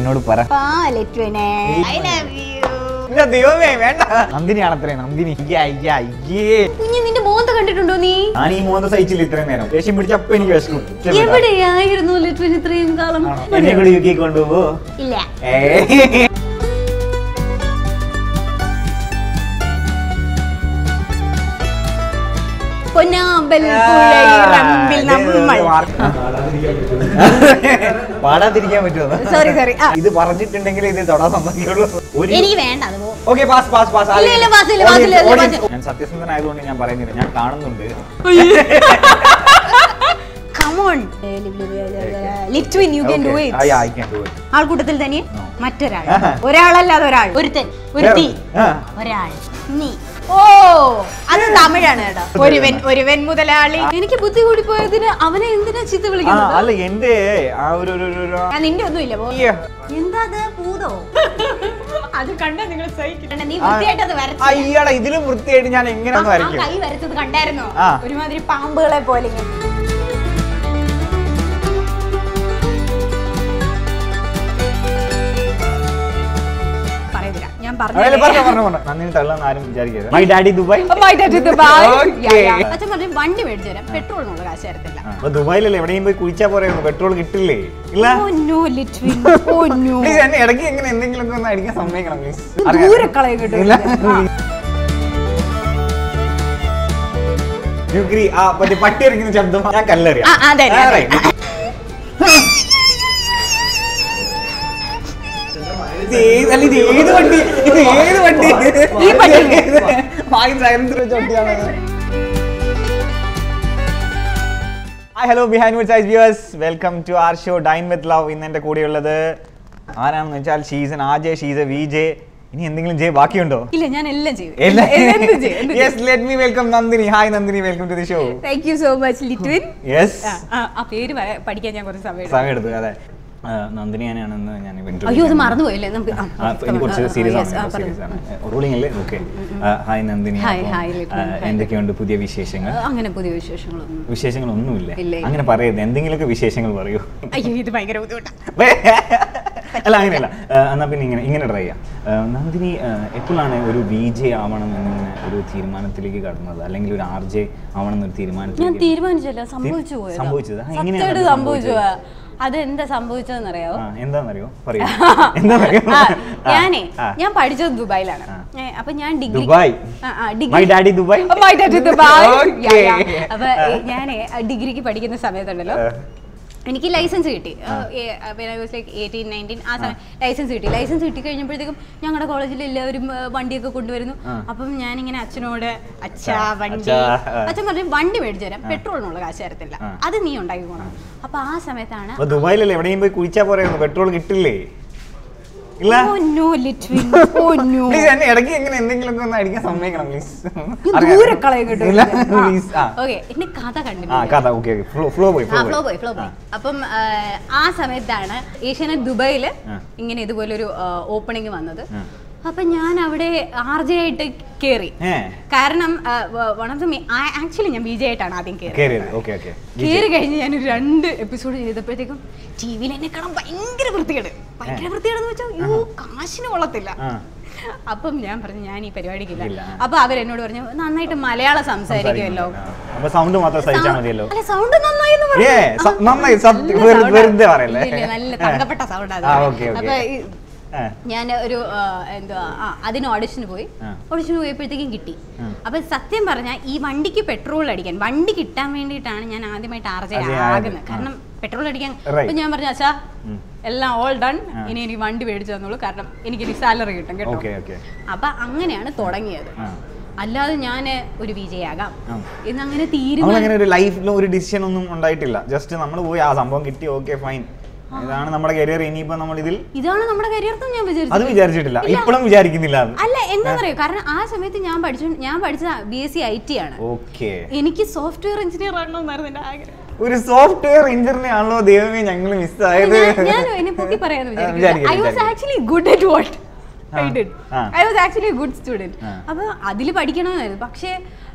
എന്നോട് പറ ആ ലിറ്റ്വിനെ ഐ ലവ് യു ഇല്ല, ദൈവമേ വേണ്ട നന്ദിനിയാണത്രേ നന്ദിനി അയ്യേ, അയ്യേ, അയ്യേ. കുഞ്ഞു നിന്റെ മോന്ത കണ്ടിട്ടുണ്ടോ നീ ഞാൻ ഈ മൂന്ന് സഹിച്ചില്ല ഇത്രയും നേരം ദേഷ്യം പിടിച്ചപ്പോ എനിക്ക് വിശക്കും ഇഷ്ടപ്പെട്ടോ? എവിടെയായിരുന്നു ലിറ്റ്വിൻ ഇത്രയും കാലം ആണോ? എന്നെ കൂടി യു കെ കൊണ്ടുപോകോ ഇല്ല ഏ പൊന്നാമ്പൽ പുഴയിറമ്പിൽ നമ്മൾ പാടാതിരിക്കാൻ പറ്റുമോ സോറി സോറി ആ ഇത് പറഞ്ഞിട്ടുണ്ടെങ്കിൽ ഇത് തൊടാൻ സമ്മതിക്കുള്ളൂ ഒരു എനിക്ക് വേണ്ട അത് പോ ഓക്കെ പാസ് പാസ് പാസ് ഇല്ല, ഇല്ല, pass ഇല്ല, pass ഇല്ല, ഇല്ല, pass ഇല്ല. ഞാൻ സത്യസന്ധനായതുകൊണ്ട് ഞാൻ പറയുന്നില്ല ഞാൻ കാണുന്നുണ്ട് come on Litwin you can do Okay. It Ah, yeah, I can do it. ആൾക്കൂട്ടത്തിൽ തന്നെ No. മറ്റൊരാൾ ആഹാ. ഒരാളല്ലാതെ ഒരാൾ ഒരുത്തൻ ഒരുത്തി ആ. ഒരാൾ നീ ഓ അത് തമിഴാണ് കേട്ടോ ഒരുവൻ ഒരുവൻ മുതലാളി എനിക്ക് ബുദ്ധി കൂടി പോയതിന് അവനെ എന്തിനാ ചീത്ത ആ, വിളിക്കുന്നത് അല്ല എന്റെ ആ ഒരു ഒരു- ഒരു- ഒരു- ഞാൻ നിന്റെ ഒന്നും ഇല്ല പോ അയ്യോ. എന്താ അത് പൂതോ അത് കണ്ടാ നിങ്ങൾ സഹിക്കില്ല നീ വൃത്തിയായിട്ട് അത് വരച്ചു അയ്യടാ ഇതിലും വൃത്തിയായിട്ട് ഞാൻ എങ്ങനെ ഒന്ന് വരയ്ക്കും കൈ വരച്ചത് കണ്ടായിരുന്നോ ആ. ഒരുമാതിരി പാമ്പുകളെ പോലെ ഇങ്ങനെ. പറയുന്നില്ല ഞാൻ അതല്ലേ, പറഞ്ഞോ, പറഞ്ഞോ, പറഞ്ഞോ. നന്ദിനി തള്ളാന്ന് ആരും വിചാരിക്കരുത് മൈ ഡാഡി ദുബായ് Okay. അച്ഛൻ പറഞ്ഞു വണ്ടി മേടിച്ചു തരാം പെട്രോളിനുള്ള കാശ് തരത്തില്ല ആ, അപ്പൊ ദുബായിലല്ലേ എവിടെയും പോയി കുഴിച്ചാ പോരായിരുന്നു പെട്രോൾ കിട്ടില്ലേ ഇല്ല oh no Litwin oh no please എന്നെ ഇടയ്ക്ക് എങ്ങനെ എന്തെങ്കിലും ഒക്കെ ഒന്ന് അടിക്കാൻ സമ്മതിക്കണം പ്ലീസ് ദൂരെ കളയും കേട്ടോ ഇല്ല. ഇത്. ആ. യുഗ്രി ആ മറ്റേ പട്ടി ഇറങ്ങുന്ന ശബ്ദം ഞാൻ കല്ലറിയാം ആ, അതെ, അതെ, ആ, അതെ. right. ഇത് ഏത് അല്ല, ഇത് ഏത് വണ്ടി ഇത് ഏത് വണ്ടി ഈ വണ്ടി. ഭാഗ്യം സൈലൻസർ വെച്ച വണ്ടിയാണ് hi hello Behindwoods viewers welcome to our show dine with love ഇന്ന് എൻ്റെ കൂടെയുള്ളത് ആരാണെന്ന് വെച്ചാൽ ഷീസൺ ആജെ ഷീസ വി ജെ ഇനി എന്തെങ്കിലും ജെ ബാക്കിയുണ്ടോ ഇല്ല ഞാൻ എല്ലാം ചെയ്യും എന്തും ചെയ്യും എന്തും ചെയ്യും. Yes let me welcome Nandini hi Nandini welcome to the show thank you so much Litwin yes ah, ah, ആ പേര് പറ- പഠിക്കാൻ ഞാൻ കുറച്ച് സമയം എടുത്തു. സമയം എടുത്തു അതെ ആ, നന്ദിനി ഞാനാണെന്ന് ഞാൻ introduce അയ്യോ അത് ചെയ്യാൻ മറന്നുപോയില്ലേ നമുക്ക് ആ, ആ, ഇനി കുറച്ച് ആ, സീരിയസ് yes, ആ, ആണ് പറഞ്ഞു. സീരിയസ് ആണ് റൂളിംഗ് അല്ലേ ഓക്കെ ഹായ് നന്ദിനി Hi, അപ്പം, hi, Little, ആ, hi. എന്തൊക്കെയുണ്ട് പുതിയ വിശേഷങ്ങൾ ആ, അങ്ങനെ പുതിയ വിശേഷങ്ങളൊന്നും വിശേഷങ്ങളൊന്നുമില്ല ഇല്ല, ഇല്ല. അങ്ങനെ പറയരുത് എന്തെങ്കിലുമൊക്കെ വിശേഷങ്ങൾ പറയൂ അയ്യോ ഇത് ഭയങ്കര ബുദ്ധിമുട്ടാണ് അല്ല അങ്ങനെയല്ല ആ, എന്നാ പിന്നെ ഇങ്ങനെ ഇങ്ങനെ ട്രൈ ചെയ്യാം ആ, നന്ദിനി ആ, എപ്പോഴാണ് ഒരു വി ജെ ആവണം എന്നിങ്ങനെ ഒരു തീരുമാനത്തിലേക്ക് കടന്നത് അല്ലെങ്കിൽ ഒരു ആർ ജെ ആവണം എന്നൊരു ഞാൻ തീരുമാനത്തിലേക്ക് തീരുമാനിച്ചല്ല സംഭവിച്ചു പോയത് സംഭവിച്ചത്? ആ, എങ്ങനെയാണ് സത്യമായിട്ട് അത് സംഭവിച്ചു സംഭവിച്ചത്? പോയത്. അത് എന്താ സംഭവിച്ചതെന്നറിയോ ആ, എന്താന്നറിയോ പറയൂ എന്താന്നറിയോ ആ, ആ, ഞാനേ ആ. ഞാൻ പഠിച്ചത് ദുബായിലാണ് ആ. ഏ, അപ്പൊ ഞാൻ ഡിഗ്രി ദുബായ് ആ, ആ, degree my daddy Dubai Oh, my dad is Dubai. Okay. Yeah, yeah. അപ്പൊ ഞാൻ ഡിഗ്രിക്ക് പഠിക്കുന്ന സമയത്തുണ്ടല്ലോ ആ. എനിക്ക് ലൈസൻസ് കിട്ടി ലൈക്ക് എയ്റ്റീൻ നയൻറ്റീൻ ആ സമയം ലൈസൻസ് കിട്ടി ലൈസൻസ് കിട്ടി കഴിഞ്ഞപ്പോഴത്തേക്കും ഞങ്ങളുടെ കോളേജിൽ എല്ലാവരും ആ, വണ്ടിയൊക്കെ കൊണ്ടുവരുന്നു ആ. അപ്പം ഞാനിങ്ങനെ അച്ഛനോട് അച്ഛാ വണ്ടി അച്ഛാ, ആ. അച്ഛൻ പറഞ്ഞു വണ്ടി മേടിച്ചു തരാം പെട്രോളിനുള്ള കാശ് തരത്തില്ല ആ. അത് നീ ഉണ്ടാക്കിക്കോണം അപ്പൊ ആ സമയത്താണ് അപ്പൊ ദുബായിലല്ലേ എവിടെയും പോയി കുഴിച്ചാ പോരായിരുന്നു പെട്രോൾ കിട്ടില്ലേ ഇല്ല oh no Litwin oh no please എന്നെ ഇടയ്ക്ക് എങ്ങനെ എന്തെങ്കിലും ഒക്കെ ഒന്ന് അടിക്കാൻ സമ്മതിക്കണം പ്ലീസ് ദൂരെ കളയും കേട്ടോ ഇല്ല ഇത്. ആ. പ്ലീസ് ആ ഓക്കെ എന്റെ കഥ ആ കണ്ടില്ല കഥ ഓക്കെ ഓക്കെ ഫ്ലോ ഫ്ലോ പോയി ആ ഫ്ലോ ഫ്ലോ പോയി ഫ്ലോ പോയി അപ്പം ആ, ആ സമയത്താണ് ഏഷ്യാനെറ്റ് ദുബായില് ആ. ഇങ്ങനെ ഇതുപോലൊരു ഓപ്പണിംഗ് വന്നത് ആ. അപ്പൊ ഞാൻ അവിടെ ആർ ജെ ആയിട്ട് കേറി ഏ കാരണം വൺ ഓഫ് ദ ആക്ച്വലി ഞാൻ ബി ജെ ആയിട്ടാണ് ആദ്യം കേറി കേറിയത് ഓക്കെ ഓക്കെ കേറി കഴിഞ്ഞ് ഞാൻ ഒരു രണ്ട് എപ്പിസോഡ് ചെയ്തപ്പോഴത്തേക്കും ടി വിയിൽ എന്നെ കാണാൻ ഭയങ്കര വൃത്തികേട് ഭയങ്കര വൃത്തികേടെന്ന് വെച്ചാൽ അയ്യോ കാശിന് കൊള്ളത്തില്ല ആ അപ്പം ഞാൻ പറഞ്ഞു ഞാൻ ഈ പരിപാടിക്കില്ല ഇല്ല. അപ്പൊ അവരെന്നോട് പറഞ്ഞു നന്നായിട്ട് മലയാളം സംസാരിക്കുമല്ലോ സംസാരിക്കുന്നുണ്ട്. ആ. അപ്പൊ സൗണ്ട് മാത്രം സഹിച്ചാൽ മതിയല്ലോ അല്ല സൗണ്ട് നന്നായി എന്ന് പറഞ്ഞു. ഏ സ- നന്നായി സത്യം നല്ല വെറു- sound ആ. വെറുതെ പറയല്ലേ ഇല്ല, ഇല്ല, നല്ല തങ്കപ്പെട്ട സൗണ്ട് ആ, okay, okay. അപ്പൊ ഈ- ആ. ഞാൻ ഒരു ആ, എന്തുവാ ആ അതിന് ഓഡിഷന് പോയി ആ. ഓഡിഷന് പോയപ്പോഴത്തേക്കും കിട്ടി ആ. അപ്പൊ സത്യം പറഞ്ഞാൽ ഈ വണ്ടിക്ക് പെട്രോൾ അടിക്കാൻ വണ്ടി കിട്ടാൻ വേണ്ടിയിട്ടാണ് ഞാൻ ആദ്യമായിട്ട് ആർജെ അതെ, ആയത്. ആകുന്നത് ആ. കാരണം പെട്രോൾ അടിക്കാൻ Right. അപ്പൊ ഞാൻ പറഞ്ഞു അച്ഛാ ഉം. എല്ലാം ഓൾ ഡൺ ആ. ഇനി എനിക്ക് വണ്ടി മേടിച്ചു തന്നോളൂ കാരണം എനിക്ക് ഇനി സാലറി കിട്ടും കേട്ടോ ഓക്കെ ഓക്കെ അപ്പൊ അങ്ങനെയാണ് തുടങ്ങിയത് ആ. അല്ലാതെ ഞാൻ ഒരു വിജയാകാം ആ. എന്നങ്ങനെ നമ്മളങ്ങനെ തീരുമാനം ഒരു ലൈഫിൽ ഒരു ഡിസിഷൻ ഒന്നും ഉണ്ടായിട്ടില്ല ജസ്റ്റ് നമ്മൾ പോയി ആ സംഭവം കിട്ടി ഓക്കെ ഫൈൻ ഇതാണ് നമ്മുടെ കരിയർ ഇനിയിപ്പോ നമ്മൾ ഇതിൽ ഇതാണ് നമ്മുടെ കരിയർ ഞാൻ അത് വിചാരിച്ചു വിചാരിച്ചിട്ടില്ല ഇപ്പോഴും വിചാരിക്കുന്നില്ല അത് അല്ല എന്താണെന്നറിയോ കാരണം ആ സമയത്ത് ഞാൻ പഠിച്ചു ഞാൻ പഠിച്ച B S C I T ആണ് ഓക്കെ എനിക്ക് സോഫ്റ്റ്വെയർ എഞ്ചിനീയർ ആകണമെന്നായിരുന്നു എന്റെ ആഗ്രഹം ഒരു സോഫ്റ്റ്വെയർ എഞ്ചിനീയർ ആണല്ലോ ദൈവമേ ഞങ്ങൾ മിസ്സായത് ഞാൻ- ഞാൻ എന്നെ പൊക്കി പറയാന്ന് ആ, വിചാരിക്കുന്നു വിചാരിക്കില്ല, ഐ വാസ് വിചാരിക്കില്ല. Actually good at what I ah, did ah. I was actually good student ah. അപ്പൊ അതിൽ പഠിക്കണമെന്നായിരുന്നു പക്ഷേ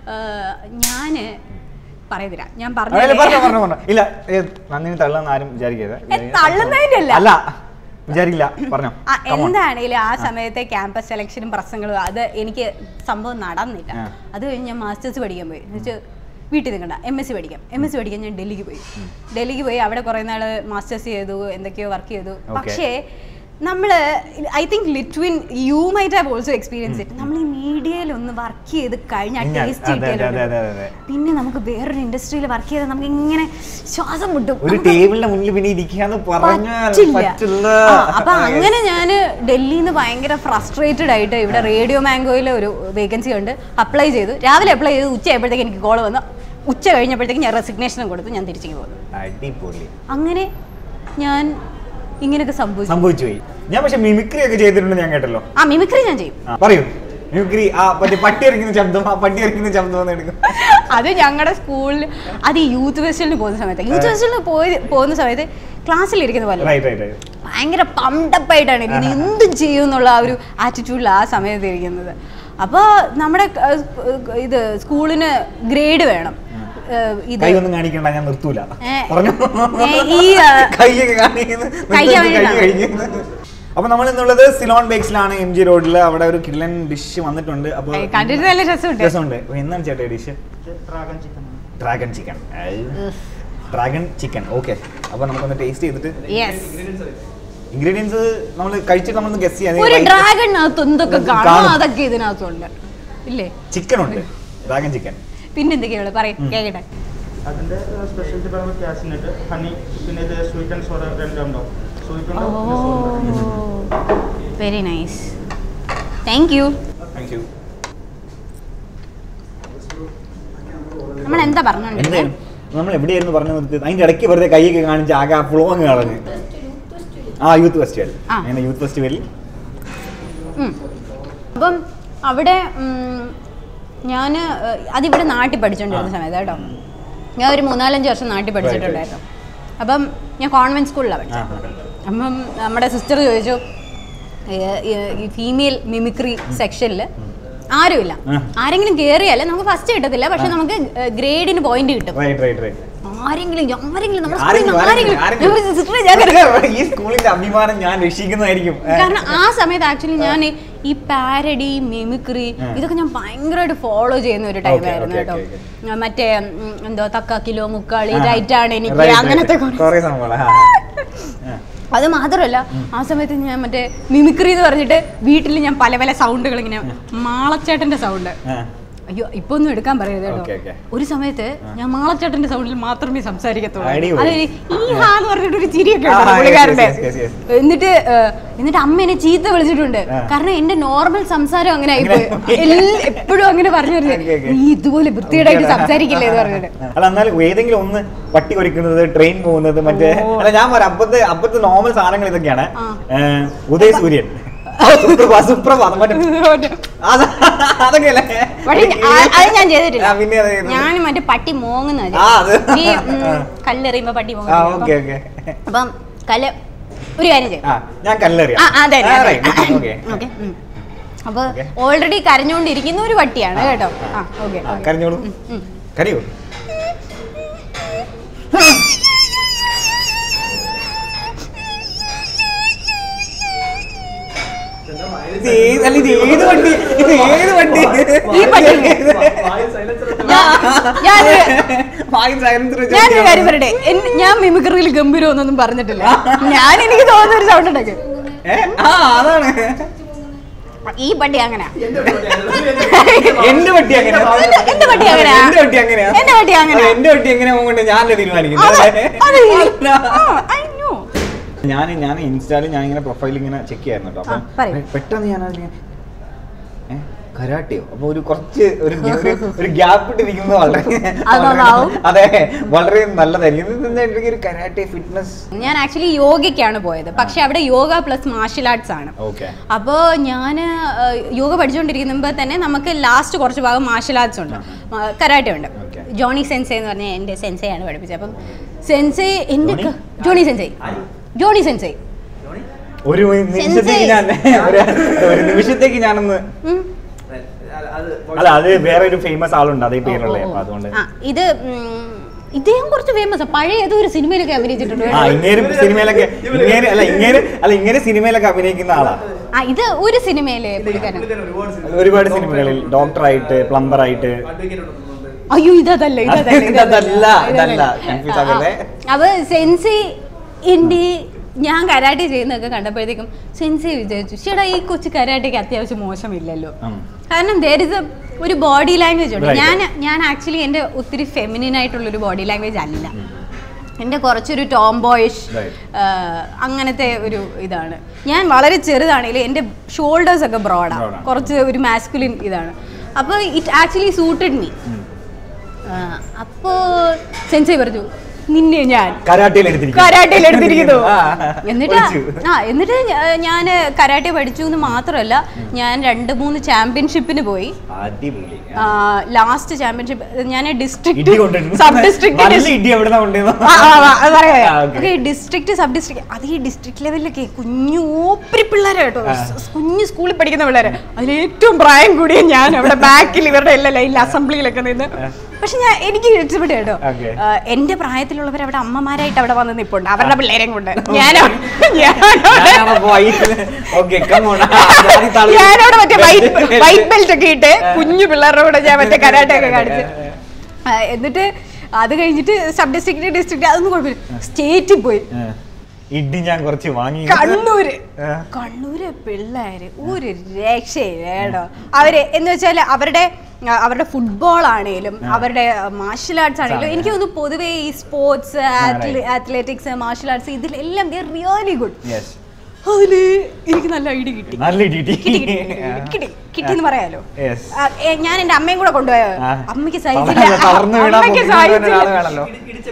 ഞാന് പറയുന്നില്ല ഞാൻ അതല്ല, പറഞ്ഞോ, പറഞ്ഞു പറഞ്ഞോ, പറഞ്ഞോ. ഇല്ല ഏ, നന്ദിനി തള്ളാന്ന് ആരും വിചാരിക്കരുത് ഏ, തള്ളുന്നതിന്റെ അല്ല. അല്ല വിചാരിക്കില്ല പറഞ്ഞോ ആ, Come on. എന്താണേലും ആ സമയത്തെ ക്യാമ്പസ് സെലക്ഷനും പ്രശ്നങ്ങളും അത് എനിക്ക് സംഭവം നടന്നില്ല ആ. അത് കഴിഞ്ഞ് ഞാൻ മാസ്റ്റേഴ്സ് പഠിക്കാൻ പോയി എന്ന് വെച്ചാൽ വീട്ടിൽ നിൽക്കണ്ട എം എസ് സി പഠിക്കാം എം എസ് സി പഠിക്കാൻ ഞാൻ ഡൽഹിക്ക് പോയി ഡൽഹിക്ക് പോയി അവിടെ കുറേ നാൾ മാസ്റ്റേഴ്സ് ചെയ്തു എന്തൊക്കെയോ വർക്ക് ചെയ്തു Okay. പക്ഷേ നമ്മൾ I think Litwin you might have also experience it നമ്മൾ ഈ മീഡിയയിൽ ഒന്ന് വർക്ക് ചെയ്ത് കഴിഞ്ഞാൽ ഞാൻ- ടേസ്റ്റ് അതെ, അതെ, അതെ, അതെ, അതെ. പിന്നെ നമുക്ക് വേറൊരു ഇൻഡസ്ട്രിയിൽ വർക്ക് ചെയ്താൽ നമുക്ക് ഇങ്ങനെ ശ്വാസം മുട്ടും ഒരു നമുക്ക് ടേബിളിന്റെ മുന്നിൽ പിന്നെ ഇരിക്കാന്ന് പറഞ്ഞാൽ പറ്റില്ല. പറ്റില്ല ആ, അപ്പൊ അങ്ങനെ ഞാൻ ഡൽഹിയിൽ നിന്ന് ഭയങ്കര ഫ്രസ്ട്രേറ്റഡ് ആയിട്ട് ഇവിടെ റേഡിയോ മാംഗോയിൽ ഒരു വേക്കൻസി ഉണ്ട് അപ്ലൈ ചെയ്തു രാവിലെ അപ്ലൈ ചെയ്തു ഉച്ച ആയപ്പോഴത്തേക്ക് എനിക്ക് കോൾ വന്നു ഉച്ച കഴിഞ്ഞപ്പോഴത്തേക്ക് ഞാൻ റെസിഗ്നേഷനും കൊടുത്തു ഞാൻ തിരിച്ചു പോകുന്നു അടിപൊളി അങ്ങനെ ഞാൻ ഇങ്ങനെയൊക്കെ സംഭവിച്ചു സംഭവിച്ചു പോയി ഞാൻ പക്ഷെ മിമിക്രി ഒക്കെ ചെയ്തിട്ടുണ്ട് ഞാൻ കേട്ടല്ലോ ആ മിമിക്രി ഞാൻ ചെയ്യും ആ, പറയൂ മിമിക്രി ആ മറ്റേ പട്ടി ഇറക്കുന്ന ശബ്ദം ആ പട്ടി ഇറക്കുന്ന ശബ്ദം ഒന്ന് എടുക്കും അത് ഞങ്ങളുടെ സ്കൂളിൽ അത് ഈ യൂത്ത് ഫെസ്റ്റിവലിന് പോകുന്ന സമയത്ത് യൂത്ത് ഫെസ്റ്റിവലിന് പോയി പോകുന്ന സമയത്ത് ക്ലാസ്സിലിരിക്കുന്ന പോലെ റൈറ്റ് റൈറ്റ് റൈറ്റ് ഭയങ്കര പമ്പപ്പ് ആയിട്ടാണ് ഇരിക്കുന്നത് എന്തും ചെയ്യും എന്നുള്ള ആ ഒരു ആറ്റിറ്റ്യൂഡിൽ ആ സമയത്ത് ഇരിക്കുന്നത് അപ്പോൾ നമ്മുടെ ക- സ്- ഇത് സ്കൂളിന് ഗ്രേഡ് വേണം ഏഹ് ഇത് കൈ ഒന്നും കാണിക്കണ്ട ഞാൻ നിർത്തൂല ഏ, പറഞ്ഞു ഏ, ഈ, ആ, കൈയൊക്കെ കാണിക്കുന്നു കഴിക്കാൻ നിർത്ത്, കൈ വേണ്ടിയിട്ടാണ്. കഴിക്കുന്നു അപ്പൊ നമ്മൾ ഇന്നുള്ളത് സിലോൺ ബേക്സിലാണ് എം ജി റോഡിൽ അവിടെ ഒരു കില്ലൻ ഡിഷ് വന്നിട്ടുണ്ട് അപ്പൊ ഏ, കണ്ടിട്ട് നല്ല രസമുണ്ട് രസമുണ്ട് അപ്പൊ എന്താണ് ചേട്ടാ dish dragon chicken dragon chicken dragon chicken okay അപ്പൊ നമുക്കൊന്ന് ടേസ്റ്റ് ചെയ്തിട്ട് യെസ് ഇൻഗ്രീഡിയൻസ് നമ്മൾ കഴിച്ചിട്ട് നമ്മളൊന്ന് ഗസ് ഒരു ചെയ്യാൻ ഡ്രാഗണിനകത്ത് എന്തൊക്കെ കാണും. കാണും അതൊക്കെ ഇതിനകത്തുണ്ട് ഇല്ലേ ചിക്കൻ ഉണ്ട് ഡ്രാഗൺ ചിക്കൻ പിന്നെന്തൊക്കെയാണ് പറയും കേക്കട്ടെ അതിന്റെ സ്പെഷ്യലിറ്റി പറയുമ്പോൾ കാഷ്നട്ട് ഹണി പിന്നെ ഇത് സ്വീറ്റ് ആൻഡ് സോഡ രണ്ടുണ്ടാവും സ്വീറ്റ് ഓ ഉണ്ടാവും പിന്നെ soda ഉണ്ടാവും. Very nice thank you thank you നമ്മൾ എന്താ എന്ത് പറഞ്ഞോണ്ടിരുന്നത് നമ്മൾ എവിടെയായിരുന്നു പറഞ്ഞു നിർത്തിയത് അതിന്റെ ഇടയ്ക്ക് വെറുതെ കൈയൊക്കെ കാണിച്ച് ആകെ ആ ഫ്ലോ അങ്ങ് കളഞ്ഞ് ആ യൂത്ത് ഫെസ്റ്റിവൽ ആ. അങ്ങനെ യൂത്ത് ഫെസ്റ്റിവലിൽ ഉം. അപ്പം അവിടെ ഞാൻ അതിവിടെ നാട്ടിൽ പഠിച്ചുകൊണ്ടിരുന്ന ആ. സമയത്ത് കേട്ടോ ഞാൻ ഒരു മൂന്നാലഞ്ച് വർഷം നാട്ടിൽ പഠിച്ചിട്ടുണ്ടായിരുന്നു അപ്പം ഞാൻ കോൺവെന്റ് സ്കൂളിലാണ് പഠിച്ചത് അപ്പം നമ്മുടെ സിസ്റ്റർ ചോദിച്ചു ഏ- ഏ- ഈ ഫീമെയിൽ മിമിക്രി സെക്ഷനിൽ ആരുമില്ല ആ. ആരെങ്കിലും കയറിയാൽ നമുക്ക് ഫസ്റ്റ് കിട്ടത്തില്ല പക്ഷെ നമുക്ക് ഗ്രേഡിന് പോയിന്റ് കിട്ടും റൈറ്റ് റൈറ്റ് റൈറ്റ് ആരെങ്കിലും ആരെങ്കിലും നമ്മുടെ ആരെങ്കിലും, സ്കൂളിൽ നിന്ന് ആരെങ്കിലും, ആരെങ്കിലും ആരെങ്കിലും. ഞാൻ സിസ്റ്ററെ ഞാൻ കയറി- ഈ സ്കൂളിന്റെ അഭിമാനം ഞാൻ രക്ഷിക്കുന്നതായിരിക്കും ഏ. കാരണം ആ സമയത്ത് ആക്ച്വലി ഞാൻ ഈ- ഈ പാരഡി മിമിക്രി ആ. ഇതൊക്കെ ഞാൻ ഭയങ്കരമായിട്ട് ഫോളോ ചെയ്യുന്ന ഒരു Okay, ടൈമായിരുന്നു okay, കേട്ടോ okay, ആ, മറ്റേ ഉം, എന്തോ തക്ക കിലോ മുക്കാളി ആ. റൈറ്റ് ആണ് എനിക്ക് Right, right. അങ്ങനത്തെ കുറേ- കുറേ സംഭവങ്ങള്. ആ. ആ. അത് മാത്രമല്ല ആ സമയത്ത് ഞാൻ മറ്റേ മിമിക്രി എന്ന് പറഞ്ഞിട്ട് വീട്ടിൽ ഞാൻ പല പല സൗണ്ടുകൾ ഇങ്ങനെ മാളച്ചേട്ടന്റെ സൗണ്ട് ആ. അയ്യോ ഇപ്പൊ ഒന്നും എടുക്കാൻ പറയരുത് കേട്ടോ Okay, okay. ഒരു സമയത്ത് ഞാൻ മാളച്ചേട്ടന്റെ സൗണ്ടിൽ മാത്രമേ സംസാരിക്കത്തുള്ളൂ അടിപൊളി. അത് ഈ ഹാ എന്ന് പറഞ്ഞിട്ട് ഒരു ചിരിയൊക്കെ ആ, ഉണ്ട് yes, പുള്ളിക്കാരന്റെ yes, yes, yes. എന്നിട്ട് ഏഹ്, എന്നിട്ട് അമ്മ എന്നെ ചീത്ത വിളിച്ചിട്ടുണ്ട് ആ. കാരണം എന്റെ നോർമൽ സംസാരം അങ്ങനെ ആയിപ്പോയി അങ്ങനെ എപ്പോഴും അങ്ങനെ പറഞ്ഞു Okay, okay. പറഞ്ഞു നീ ഇതുപോലെ വൃത്തികേടായിട്ട് സംസാരിക്കില്ലേ എന്ന് പറഞ്ഞിട്ട് അല്ല എന്നാലും ഏതെങ്കിലും ഒന്ന് പട്ടി കൊരിക്കുന്നത് ട്രെയിൻ പോകുന്നത് മറ്റേ ഓ. അല്ല ഞാൻ പറയാം അപ്പത്തെ അപ്പത്തെ നോർമൽ സാധനങ്ങൾ ഇതൊക്കെയാണ് ആ. ഏ, ഉദയ സൂര്യൻ സുപ്രഭാ സുപ്രഭാതം മറ്റേ അത് അതൊക്കെ അല്ലേ പക്ഷെ ആ- അത് ഞാൻ ചെയ്തിട്ടില്ല ആ, പിന്നെ അത് ചെയ്തത്. ഞാൻ മറ്റേ പട്ടി മോങ്ങുന്ന ആ, അത്. ഈ ഉം, കല്ലെറിയുമ്പോ പട്ടി ആ മോങ്ങുന്ന ഓക്കെ ഓക്കെ അപ്പം കല്ല് ഒരു കാര്യം ചെയ്യും ആ ഞാൻ കല്ലെറിയാം ആ, അതെ, അതെ, ആ, അതെ. right. Okay. ഓക്കെ അപ്പൊ Okay. ഓൾറെഡി കരഞ്ഞുകൊണ്ടിരിക്കുന്ന ഒരു പട്ടിയാണ് കേട്ടോ ആ ഓക്കെ ആ, കരഞ്ഞോളൂ കരയോ ഇത് ഏത് അല്ല ഇത് ഏത് വണ്ടി ഇത് ഏത് വണ്ടി ഈ പട്ടി. ഞാനൊരു വായും silence വെച്ച് ഞാനൊരു വെച്ചിരിക്കുകയാണ്. കാര്യം പറയട്ടെ എൻ- ഞാൻ മിമിക്രിയിൽ ഗംഭീരം ഒന്നും പറഞ്ഞിട്ടില്ല ഞാൻ എനിക്ക് തോന്നുന്ന ഒരു സൗണ്ട് ഉണ്ടാക്കി ഏ? ആ അതാണ് ഈ പട്ടി അങ്ങനെ എന്റെ വട്ടി അങ്ങനെ എന്റെ വട്ടി അങ്ങനെയാ? എന്റെ വട്ടി അങ്ങനെയാ എന്റെ വട്ടി അങ്ങനെയാ? എന്റെ വട്ടി എങ്ങനെ പോകുന്നുണ്ട് ഞാനല്ലേ തീരുമാനിക്കുന്നത് അത് അല്ലേ? അത് അല്ല. I know. ഞാൻ ഞാൻ ഇൻസ്റ്റായിൽ ഞാൻ ഇങ്ങനെ പ്രൊഫൈൽ ഇങ്ങനെ ചെക്ക് ചെയ്യായിരുന്നു കേട്ടോ ആ, പറയൂ. അപ്പം പെട്ടെന്ന് ഞാൻ അതിങ്ങനെ ഏ, കരാട്ടയോ അപ്പൊ ഒരു കുറച്ച് ഒരു ഒരു- ഒരു ഗ്യാപ്പ് ഇട്ടിരിക്കുന്നത് വളരെ അത് നന്നാവും. വളരെ- അതെ വളരെ നല്ലതായിരിക്കും ഇത് എന്താ എനിക്ക് ഒരു കരാട്ടെ ഫിറ്റ്നസ് ഞാൻ ആക്ച്വലി യോഗയ്ക്കാണ് പോയത് പക്ഷെ അവിടെ യോഗ പ്ലസ് മാർഷ്യൽ ആർട്സ് ആണ് ഓക്കെ അപ്പോൾ ഞാൻ യോഗ പഠിച്ചുകൊണ്ടിരിക്കുമ്പോൾ തന്നെ നമുക്ക് ലാസ്റ്റ് കുറച്ച് ഭാഗം മാർഷ്യൽ ആർട്സ് ഉണ്ട് കരാട്ടെ ഉണ്ട് Okay. ജോണി സെൻസെ എന്ന് പറഞ്ഞ എൻ്റെ സെൻസെയാണ് പഠിപ്പിച്ചത് അപ്പം സെൻസെ എൻ്റെ ക- ജോണി സെൻസെ ജോണി സെൻസെ ഒരു നിമിഷത്തേക്ക് ഞാൻ ഒരു ഒരു നിമിഷത്തേക്ക് ഞാനൊന്ന് ഉം. അല്ല അത് വേറെ ഒരു ഫേമസ് ആളുണ്ട് അതേ പേരുള്ള ഓ, ഓ, അപ്പൊ ഓ. അതുകൊണ്ട് ആ ഇത് ഉം, ഇദ്ദേഹം കുറച്ച് ഫേമസ് പഴയ ഏതോ ഒരു സിനിമയിലൊക്കെ അഭിനയിച്ചിട്ടുണ്ട് ആ ഇങ്ങേര് സിനിമയിലൊക്കെ ഇങ്ങേര് അല്ല ഇങ്ങേര് അല്ല ഇങ്ങേര് സിനിമയിലൊക്കെ അഭിനയിക്കുന്ന ആളാ ആ ഇത് ഒരു സിനിമയിലെ പുള്ളിക്കാരൻ ഒരുപാട് സിനിമകളിൽ ഡോക്ടറായിട്ട് പ്ലംബറായിട്ട് അയ്യോ ഇതല്ല ഇതല്ല ഇതല്ല, ഇതല്ല. Confuse ആക്കല്ലേ? അപ്പൊ സെൻസി ഇന്ത്യ ഞാൻ കരാട്ടെ ചെയ്യുന്നതൊക്കെ കണ്ടപ്പോഴത്തേക്കും സെൻസി വിചാരിച്ചു ചേട്ടാ ഈ കൊച്ചു കരാട്ടയ്ക്ക് അത്യാവശ്യം മോശമില്ലല്ലോ ഉം. കാരണം there is a ഒരു ബോഡി ലാംഗ്വേജ് ഉണ്ട് Right. ഞാൻ ഞാൻ ആക്ച്വലി എൻ്റെ ഒത്തിരി ഫെമിനിൻ ആയിട്ടുള്ളൊരു ബോഡി ലാംഗ്വേജ് അല്ല എൻ്റെ കുറച്ചൊരു ടോം ബോയിഷ് Right. അങ്ങനത്തെ ഒരു ഇതാണ് ഞാൻ വളരെ ചെറുതാണെങ്കിലും എൻ്റെ ഷോൾഡേഴ്സ് ഒക്കെ ബ്രോഡാണ് Broad ആണ്. കുറച്ച് ഒരു മാസ്കുലിൻ ഇതാണ് അപ്പോൾ ഇറ്റ് ആക്ച്വലി സൂട്ടഡ് മീ അപ്പോൾ സെൻസൈ പറഞ്ഞു നിന്നെ ഞാൻ കരാട്ടയിൽ എടുത്തിരിക്കുന്നു കരാട്ടയിൽ എടുത്തിരിക്കുന്നു ആ, എന്നിട്ട് പഠിച്ചു. ആ എന്നിട്ട് ഞാൻ കരാട്ടെ പഠിച്ചു എന്ന് മാത്രമല്ല ഞാൻ രണ്ട് മൂന്ന് ചാമ്പ്യൻഷിപ്പിന് പോയി അടിപൊളി ലാസ്റ്റ് ചാമ്പ്യൻഷിപ്പ് ഞാൻ ഇടി ഡിസ്ട്രിക്ട് കൊണ്ടുവരുന്നു സബ് നല്ല ഡിസ്ട്രിക്ട് ഇടി എവിടെ കൊണ്ടുവന്നു പറയാം ആ, okay. ഡിസ്ട്രിക്ട് സബ് ഡിസ്ട്രിക്ട് അത് ഈ ഡിസ്ട്രിക്ട് ലെവലിലൊക്കെ കുഞ്ഞു ഓപ്പരി പിള്ളേരെ കേട്ടോ ആ. സ് കുഞ്ഞു സ്കൂളിൽ പഠിക്കുന്ന പിള്ളേരെ അതിൽ ഏറ്റവും പ്രായം കൂടിയ ഞാൻ അവിടെ ബാക്കിൽ ഇവരുടെ എല്ലാ ലൈനിൽ അസംബ്ലിയിലൊക്കെ നിന്ന് പക്ഷെ ഞാൻ എനിക്ക് ഇഷ്ടപ്പെട്ടു കേട്ടോ Okay. ആ, എന്റെ പ്രായത്തിലുള്ളവർ അവിടെ അമ്മമാരായിട്ട് അവിടെ വന്ന് നിപ്പുണ്ട് അവരുടെ പിള്ളേരെയും കൊണ്ട് ഞാൻ ഞാൻ ഞാനവിടെ പോയി ഓക്കെ കമോൺ ഞാനവിടെ മറ്റേ വൈറ്റ് വൈറ്റ് ബെൽറ്റ് ഒക്കെ ഇട്ട് കുഞ്ഞു പിള്ളേരുടെ കൂടെ ഞാൻ മറ്റേ കരാട്ടെ ഒക്കെ കാണിച്ച് ആ, എന്നിട്ട് അത് കഴിഞ്ഞിട്ട് സബ് ഡിസ്ട്രിക്ട് ഡിസ്ട്രിക്ട് അതൊന്നും കുഴപ്പമില്ല സ്റ്റേറ്റിൽ പോയി ഇടി ഞാൻ കുറച്ച് വാങ്ങി കണ്ണൂര് ആ. കണ്ണൂര് പിള്ളേര് ഒരു രക്ഷയില്ല കേട്ടോ അവര് എന്ന് വെച്ചാൽ അവരുടെ ആ, അവരുടെ ഫുട്ബോൾ ആണേലും അവരുടെ മാർഷൽ ആർട്സ് ആണേലും എനിക്ക് തോന്നുന്നു പൊതുവേ ഈ സ്പോർട്സ് അത്ലറ്റിക്സ് മാർഷൽ ആർട്സ് ഇതിലെല്ലാം റിയലി ഗുഡ് യെസ് അതില് എനിക്ക് നല്ല ഐഡിയ കിട്ടി നല്ല ഇടി ഇടി കിട്ടി കിട്ടി, കിട്ടി, കിട്ടി കിട്ടി എന്ന് പറയാലോ Yes. ആ, ഏ, ഞാൻ എന്റെ അമ്മയും കൂടെ കൊണ്ടുപോയോ ആ. അമ്മയ്ക്ക് തളർന്ന് സഹിച്ചില്ല തളർന്ന് വീണാ അമ്മയ്ക്ക് പൊക്കി കൊണ്ടുവരുന്ന സഹിച്ചില്ല ഒരാള് വേണല്ലോ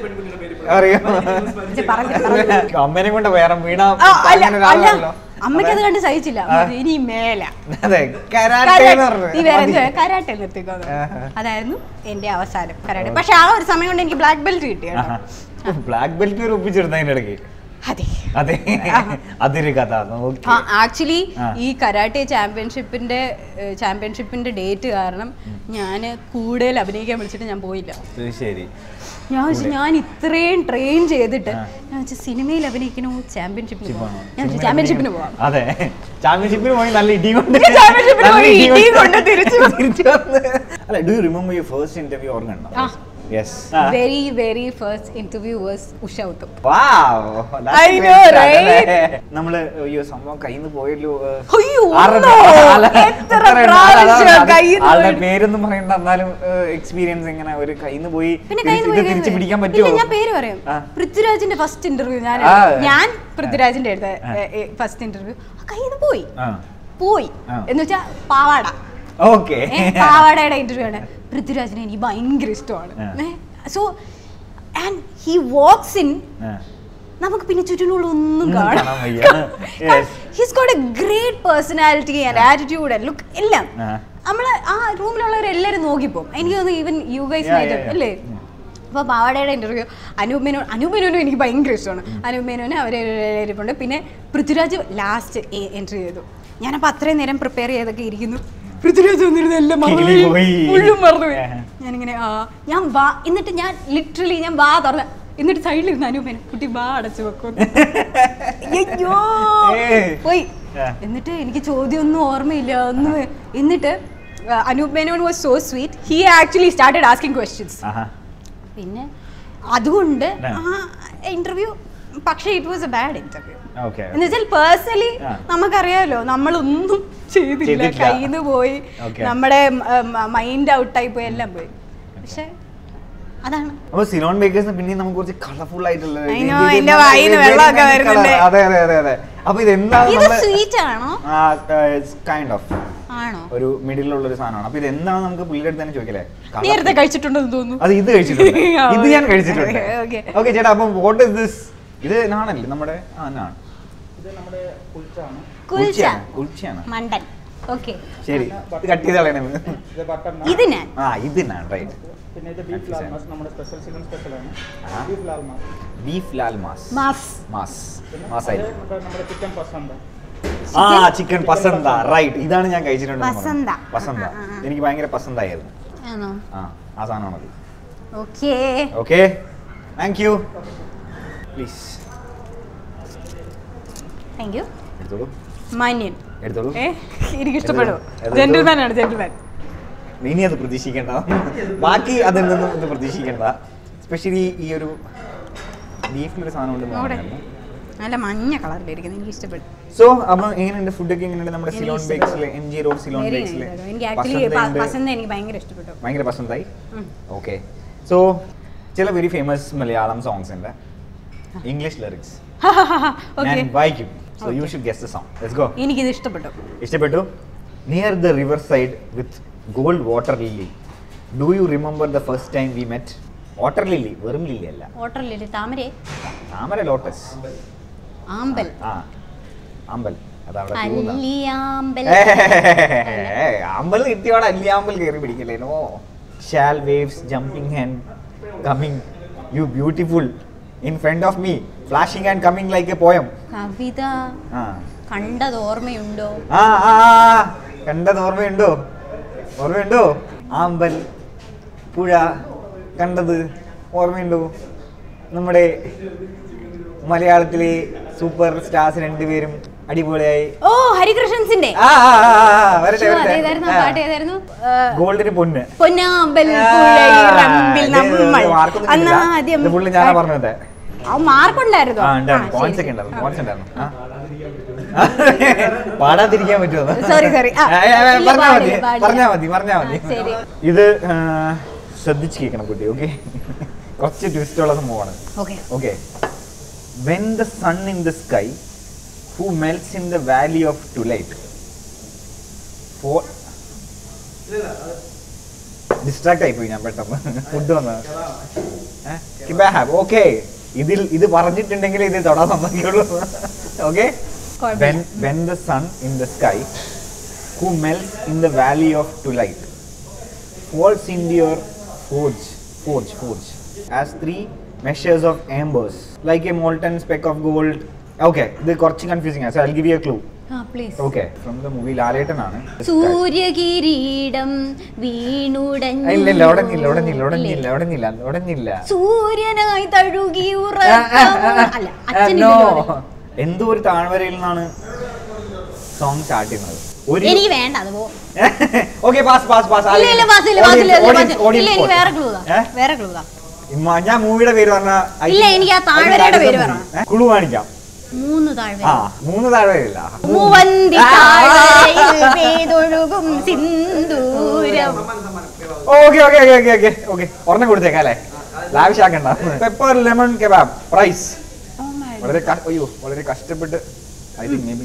അറിയോ ഇത് പറഞ്ഞില്ല, പറഞ്ഞില്ല. അമ്മേനെ കൊണ്ട് വേറെ വീണ ആ, അല്ല അങ്ങനെ ഒരാള് അല്ല വേണല്ലോ. അമ്മയ്ക്ക് അത് അതെ. കണ്ട് സഹിച്ചില്ല ആ. ഇനി മേല അതെ കരാട്ടെ എന്ന് നീ വേറെ പറഞ്ഞു എന്തുവാ? കരാട്ടെ നിർത്തിക്കോ എന്ന്. ആഹാ. അതായിരുന്നു എന്റെ അവസാനം കരാട്ടെ പക്ഷെ ആ ഒരു സമയം കൊണ്ട് എനിക്ക് ബ്ലാക്ക് ബെൽറ്റ് കിട്ടി കേട്ടോ ബ്ലാക്ക് ബെൽറ്റ് വരെ ഒപ്പിച്ചെടുത്ത അതിന്റെ ഇടയ്ക്ക് അതെ അതെ അതൊരു കഥ നോക്കി ആക്ച്വലി ആ. ഈ കരാട്ടെ ചാമ്പ്യൻഷിപ്പിന്റെ ചാമ്പ്യൻഷിപ്പിന്റെ ഡേറ്റ് കാരണം ഞാൻ കൂടുതൽ അഭിനയിക്കാൻ വിളിച്ചിട്ട് ഞാൻ പോയില്ല ശരി ഞാൻ വെച്ചു, ഞാൻ ഇത്രയും ട്രെയിൻ ചെയ്തിട്ട് ആ. ഞാൻ വെച്ചു, സിനിമയിൽ അഭിനയിക്കണോ ചാമ്പ്യൻഷിപ്പിന് ചാമ്പ്യൻഷിപ്പ് പോകാം ആണോ? ഞാൻ വെച്ചു, സിനിമയിൽ ചാമ്പ്യൻഷിപ്പിന് അഭിനയിക്കാൻ- പോവാം അതെ ചാമ്പ്യൻഷിപ്പിന് പോയി നല്ല ഇടി കൊണ്ട് ചാമ്പ്യൻഷിപ്പിന് നല്ല പോയി, ഇടി ഇടി കൊണ്ട് തിരിച്ചു വന്നു. തിരിച്ചു വന്ന് അല്ല do remember your first interview ഓർമ്മ ഉണ്ടോ ആ. Yes very very first interview was Usha Uttam Wow, that's I a great know, start, right? അല്ലേ? നമ്മള് അയ്യോ സംഭവം കയ്യിന്ന് പോയല്ലോ ഏ. അയ്യോ, ആരുടെ ഒന്നോ? പേ- ആളെ- എത്ര എത്ര ഉണ്ട്? പ്രാവശ്യം അതാണ് കയ്യിന്ന് ആളുടെ പോയി? പേരൊന്നും പറയണ്ട എന്നാലും എക്സ്പീരിയൻസ് എങ്ങനെ ഒരു കയ്യിന്ന് പോയി പിന്നെ തിരിച്ച് കയ്യിൽ ഇത് തിരിച്ച് പിടിക്കാൻ പറ്റുമോ ഇല്ല ഞാൻ പേര് പറയാം ആ. പൃഥ്വിരാജിന്റെ ഫസ്റ്റ് ഇന്റർവ്യൂ ഞാൻ ആ. ഞാൻ പൃഥ്വിരാജിന്റെ അടുത്ത ആ. ഫസ്റ്റ് ഇന്റർവ്യൂ കയ്യിൽ നിന്ന് പോയി ആ പോയി ആ. എന്ന് വെച്ചാ പാവാട ഓക്കെ ഏ, പാവാടയുടെ ഇന്റർവ്യൂ ആണ് പൃഥ്വിരാജിനെ എനിക്ക് ഭയങ്കര ഇഷ്ടമാണ് ആ. So and he walks in നമുക്ക് പിന്നെ ചുറ്റിനുള്ള ഒന്നും ഒന്നും കാണാം കാണാൻ വയ്യ. Yes. His got a great personality and attitude and look എല്ലാം ആ. നമ്മള് ആ റൂമിലുള്ളവരെല്ലാരും നോക്കിപ്പോവും എനിക്ക് തോന്നുന്നു even you guys Yeah, yeah, yeah. അല്ലേ Yeah. അപ്പോൾ പാവാടയുടെ ഇന്റർവ്യൂ അനൂപ് മേനോൻ അനൂപ് മേനോനും എനിക്ക് ഭയങ്കര ഇഷ്ടമാണ് അനൂപ് മേനോനെ അവരെ ഇരിപ്പുണ്ട് പിന്നെ പൃഥ്വിരാജ് ലാസ്റ്റ് എൻട്രി ചെയ്തു ഞാനപ്പോൾ അത്രയും നേരം പ്രിപ്പയർ ചെയ്തൊക്കെ ഇരിക്കുന്നു പൃഥ്വിരാജ് വന്നിരുന്നു എല്ലാം കിളി മറന്നുപോയി പോയി. മുഴുവൻ മറന്നുപോയി ആഹാ. ഞാനിങ്ങനെ ആ ഞാൻ വാ എന്നിട്ട് ഞാൻ ലിറ്ററലി ഞാൻ വാ തുറന്ന് എന്നിട്ട് സൈഡിലിരുന്ന് അനൂപൻ കുട്ടി വാ അടച്ചു വെക്കും അയ്യോ ഏയ്. പോയി ആ. എന്നിട്ട് എനിക്ക് ചോദ്യമൊന്നും ഓർമ്മയില്ല ഒന്നും എന്നിട്ട് Anoop Menon was so sweet he actually started asking questions ആഹാ പിന്നെ അതുകൊണ്ട് ആ. ആ ഇന്റർവ്യൂ പക്ഷേ it was a bad interview okay എന്ന് വെച്ചാൽ പേഴ്സണലി ആ. നമുക്കറിയാലോ നമ്മളൊന്നും ചെയ്തില്ല ചെയ്തിട്ടില്ല. കയ്യിൽ നിന്ന് പോയി Okay. നമ്മുടെ മൈൻഡ് ഔട്ടായി പോയി എല്ലാം പോയി പക്ഷെ അതാണ് അപ്പൊ സിലോൺ ബേക്കേഴ്സ് പിന്നെ നമുക്ക് കുറച്ച് കളർഫുൾ ആയിട്ടുള്ള I ഇത് know, ഇത് എന്റെ നല്ല വായിന്ന് very വെള്ളമൊക്കെ nice വരുന്നുണ്ട്. colour. അതെ അതെ അതെ അതെ അപ്പൊ ഇത് എന്താണ് ഇത് നമ്മള് സ്വീറ്റ് ആണോ കൈൻഡ് ഓഫ് ആണോ ഒരു മിഡിലുള്ള ഒരു സാധനമാണ് അപ്പൊ ഇത് എന്താണ് നമുക്ക് പുള്ളിയുടെ അടുത്ത് തന്നെ ചോദിക്കല്ലേ Colour- നേരത്തെ കഴിച്ചിട്ടുണ്ടെന്ന് തോന്നുന്നു അത് ഇത് കഴിച്ചിട്ടുണ്ട് ആ, ഇത് ഞാൻ okay. കഴിച്ചിട്ടുണ്ട് Okay. ഓക്കെ ചേട്ടാ അപ്പം വാട്ട് ഇസ് ദിസ് ഇത് നാണല്ലേ നമ്മുടെ ആ നാണ് ഇത് നമ്മുടെ കുൽച്ചാണ് കുൽച്ച കുൽച്ചയാണ് മണ്ടൻ ഓക്കെ ശരി ഇത് കട്ട് ചെയ്ത് കളയണേ ഇത് ബട്ടർ ഇത് ഞാൻ ആ ഇത് നാണ് റൈറ്റ് പിന്നെ ഇത് ബീഫ് ലാൽ മാസ് നമ്മുടെ സ്പെഷ്യൽ ചിക്കൻ സ്പെഷ്യലാണ് ആ. Beef Lal mass beef Lal mass mass mass പിന്നെ മാസായിരിക്കും ഇത് നമ്മുടെ ചിക്കൻ പസന്ത് ആ ചിക്കൻ പസന്ത റൈറ്റ് ഇതാണ് ഞാൻ കഴിച്ചിട്ടുണ്ട് പസന്ത. പസന്ത ആ, ആ, ആ. എനിക്ക് ഭയങ്കര പസന്തായിരുന്നു ആണോ ആ ആ സാധനമാണത് okay okay thank you please thank you എടുത്തോളൂ മാന്യൻ എടുത്തോളൂ ഏ എനിക്ക് ഇഷ്ടപ്പെടും ഏത്? ജെന്റിൽമാൻ ആണ് ജെന്റിൽമാൻ ഇനി അത് പ്രതീക്ഷിക്കേണ്ട ബാക്കി അതിൽ നിന്നും ഇത് പ്രതീക്ഷിക്കേണ്ട എസ്പെഷ്യലി ഈ ഒരു ലീഫിലൊരു സാധനം ഉണ്ട് നോടെ നല്ല മഞ്ഞ കളറിലിരിക്കുന്നത് എനിക്ക് ഇഷ്ടപ്പെട്ടു സോ അപ്പൊ എങ്ങനെയുണ്ട് ഫുഡൊക്കെ എങ്ങനെയുണ്ട് നമ്മുടെ എനിക്ക് സിലോൺ ഇഷ്ടപ്പെട്ടു. ബേക്സിലെ M G road Ceylon very ബേക്സിലെ നൈസ് എനിക്ക് ആക്ച്വലി പസന്ത് എനിക്ക് ഭയങ്കര ഇഷ്ടപ്പെട്ടു ഭയങ്കര പസന്തായി ഉം. ഓക്കെ സോ ചില വെരി ഫേമസ് മലയാളം സോങ്സ് ഉണ്ട് ഇംഗ്ലീഷ് ലിറിക്സ് ഞാൻ ഓക്കെ വായിക്കും so you should guess the song let's go എനിക്കിത് ഇഷ്ടപ്പെട്ടു ഇഷ്ടപ്പെട്ടു near the river side with gold water lily do you remember the first time we met water lily വെറും lily അല്ല ഓട്ടറില്ലേ താമരേ താമര ലോട്ടസ് ആമ്പൽ ആ അമ്പൽ അതവിടെ പോകുന്ന അല്ലിയാമ്പൽ അമ്പൽ കിട്ടിയോടെ അല്ലിയാമ്പൽ കയറി പിടിക്കലേനോ shall waves jumping and coming you beautiful in front of me flashing and coming like a poem കവിത ആ കണ്ടത് ഓർമ്മയുണ്ടോ ആ ആ ആ, കണ്ടത് ഓർമ്മയുണ്ടോ ഓർമ്മയുണ്ടോ ആമ്പൽ പുഴ കണ്ടത് ഓർമ്മയുണ്ടോ നമ്മുടെ മലയാളത്തിലെ സൂപ്പർ സ്റ്റാർസ് രണ്ടുപേരും അടിപൊളിയായി ഓ ഹരികൃഷ്ണൻസിന്റെ ആ, ആ, ആ, ആ, വരട്ടെ, ശ്ശോ, വരട്ടെ. അതേതായിരുന്നു ആ ആ. പാട്ട് ഏതായിരുന്നു ആ, ഗോൾഡിന് പൊന്ന് പൊന്നാമ്പൽ ആ, പുഴയിറമ്പിൽ ഇത് നമ്മൾ മാർക്കൊന്നും കിട്ടിയില്ല. അന്നാദ്യം ഇത് പുള്ളി ഞാനാ പറഞ്ഞത് ആ മാർക്കുണ്ടായിരുന്നോ ആ ഉണ്ടായിരുന്നു പോയിന്റ്സ് ഒക്കെ ഉണ്ടായിരുന്നു പോയിന്റ്സ് ഉണ്ടായിരുന്നു ആ. പാടാതിരിക്കാൻ പറ്റുമോ Sorry, sorry. ആ, ഇല്ല, പറഞ്ഞാ മതി പാടില്ല, പാടില്ല. പറഞ്ഞാ മതി പറഞ്ഞാ മതി ആ, ശരി. ഇത് ആ, ശ്രദ്ധിച്ച് കേൾക്കണം കുട്ടി ഓക്കെ കുറച്ച് ട്വിസ്റ്റ് ഉള്ള സംഭവമാണ് okay okay when the sun in the sky who melts in the valley of twilight for distract ആയിപ്പോയി ഞാൻ പെട്ടെന്ന് ഫുഡ് വന്നത് ഓക്കെ ഇതിൽ ഇത് പറഞ്ഞിട്ടുണ്ടെങ്കിൽ ഇത് തൊടാൻ സമ്മതിക്കുള്ളൂ ഓക്കെ കുഴപ്പമില്ല. When when the sun in the sky who melts in the valley of twilight falls into your forge, forge, forge, as three measures of embers, like a molten speck of gold. Okay, ഇത് കുറച്ച് confusing ആണ് so I give you a clue ah please okay from the movie ലാലേട്ടനാണ് സൂര്യകിരീടം വീണുടഞ്ഞു ഇല്ല ഇല്ല ഉടഞ്ഞില്ല ഉടഞ്ഞില്ല ഉടഞ്ഞില്ല ഉടഞ്ഞില്ല ഉടഞ്ഞില്ല സൂര്യനായി തഴുകി ആ, ആ, ഉറക്കം ആ, അല്ല ആ, അച്ഛനില്ലല്ലോ no. അത്. എന്തോ ഒരു താഴ്വരയിൽ നിന്നാണ് സോങ് സ്റ്റാർട്ട് ചെയ്യുന്നത് ഒരു എനിക്ക് വേണ്ട അത് പോ ഓക്കെ പാസ് പാസ് പാസ് ഇല്ല ഇല്ല പാസ് ഇല്ല പാസ് ഇല്ല ഇല്ല, pass ഇല്ല. ഇല്ല എനിക്ക് വേറെ ക്ലൂ വേറെ ക്ലൂ ഞാൻ മൂവിയുടെ പേര് പറഞ്ഞ ഇല്ല, എനിക്ക് ആ താഴ്വരയുടെ പേര് പറയണം. കുളു കാണിക്കാം മൂന്ന് താഴ്വര ആ മൂന്ന് താഴ്വരയില്ല മൂവന്തി ആ, താഴ്വരയിൽ പെയ്തൊഴുകും സിന്ദൂരം okay okay okay okay okay okay ഒരെണ്ണം കൊടുത്തേക്കാം അല്ലേ ലാവിഷാക്കണ്ട pepper lemon kebab price Oh my God. വളരെ ക- അയ്യോ വളരെ കഷ്ടപ്പെട്ട് I think maybe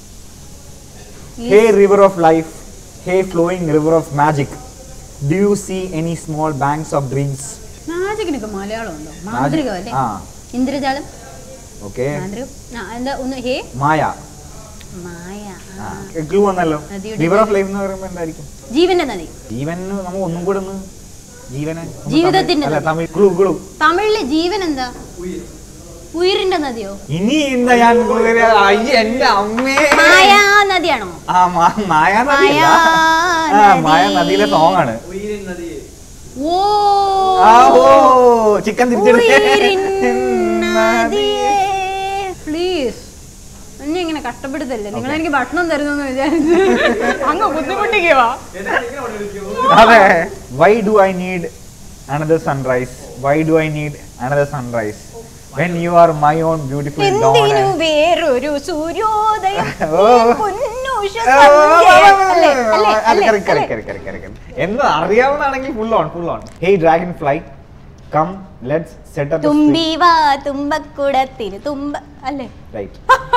hey river of life hey flowing river of magic do you see any small banks of dreams മാജിക്കിനൊക്കെ മലയാളം ഉണ്ടോ മാന്ത്രികം അല്ലേ ആ ഇന്ദ്രജാലം ഓക്കെ മാന്ത്രികം ആ, എന്താ ഒന്ന് ഹേ മായ മായ ആ. ക്ലൂ വന്നല്ലോ നദിയുടെ റിവർ ഓഫ് ലൈഫ് എന്ന് പറയുമ്പോൾ എന്തായിരിക്കും ജീവന്റെ നദി ജീവന് നമ്മൾ ഒന്നും കൂടെ ഒന്ന് ജീവനെ ഒന്ന് ജീവിതത്തിന്റെ തമിഴ്- അല്ല നദി. തമിഴ് ക്ലൂ ക്ലൂ തമിഴിലെ ജീവൻ എന്താ ഉയരിന്റെ നദിയോ ഇനി എന്താ ഞാൻ കൂടുതല് അയ്യ എന്റെ അമ്മേ മായാ നദിയാണോ ആ മാ- മായാ നദിയല്ല. മായാ ആ മായ നദി. നദിയിലെ സോങ് ആണ് ഓ ആ ഓ ചിക്കൻ ഉയിരിൻ തിരിച്ചെടുത്ത് നദിയേ പ്ലീസ് എന്നെ ഇങ്ങനെ കഷ്ടപ്പെടുത്തല്ലേ നിങ്ങൾ എനിക്ക് ഭക്ഷണം തരുന്നു വിചാരിച്ചു അങ്ങ് ബുദ്ധിമുട്ടിക്കുവാ അതെ why do I need another sunrise why do I need another sunrise when you are my own beautiful എന്തിനു വേറൊരു സൂര്യോദയം ഓ. പൊന്നുഷ സന്ധ്യ. അല്ലേ? അല്ലേ? അല്ലേ? അല്ലേ? എന്ന് അറിയാവുന്നതാണെങ്കിൽ full on full on hey dragonfly come let's set up തുമ്പി വാ തുമ്പക്കുടത്തിന് തുമ്പ അല്ലേ റൈറ്റ്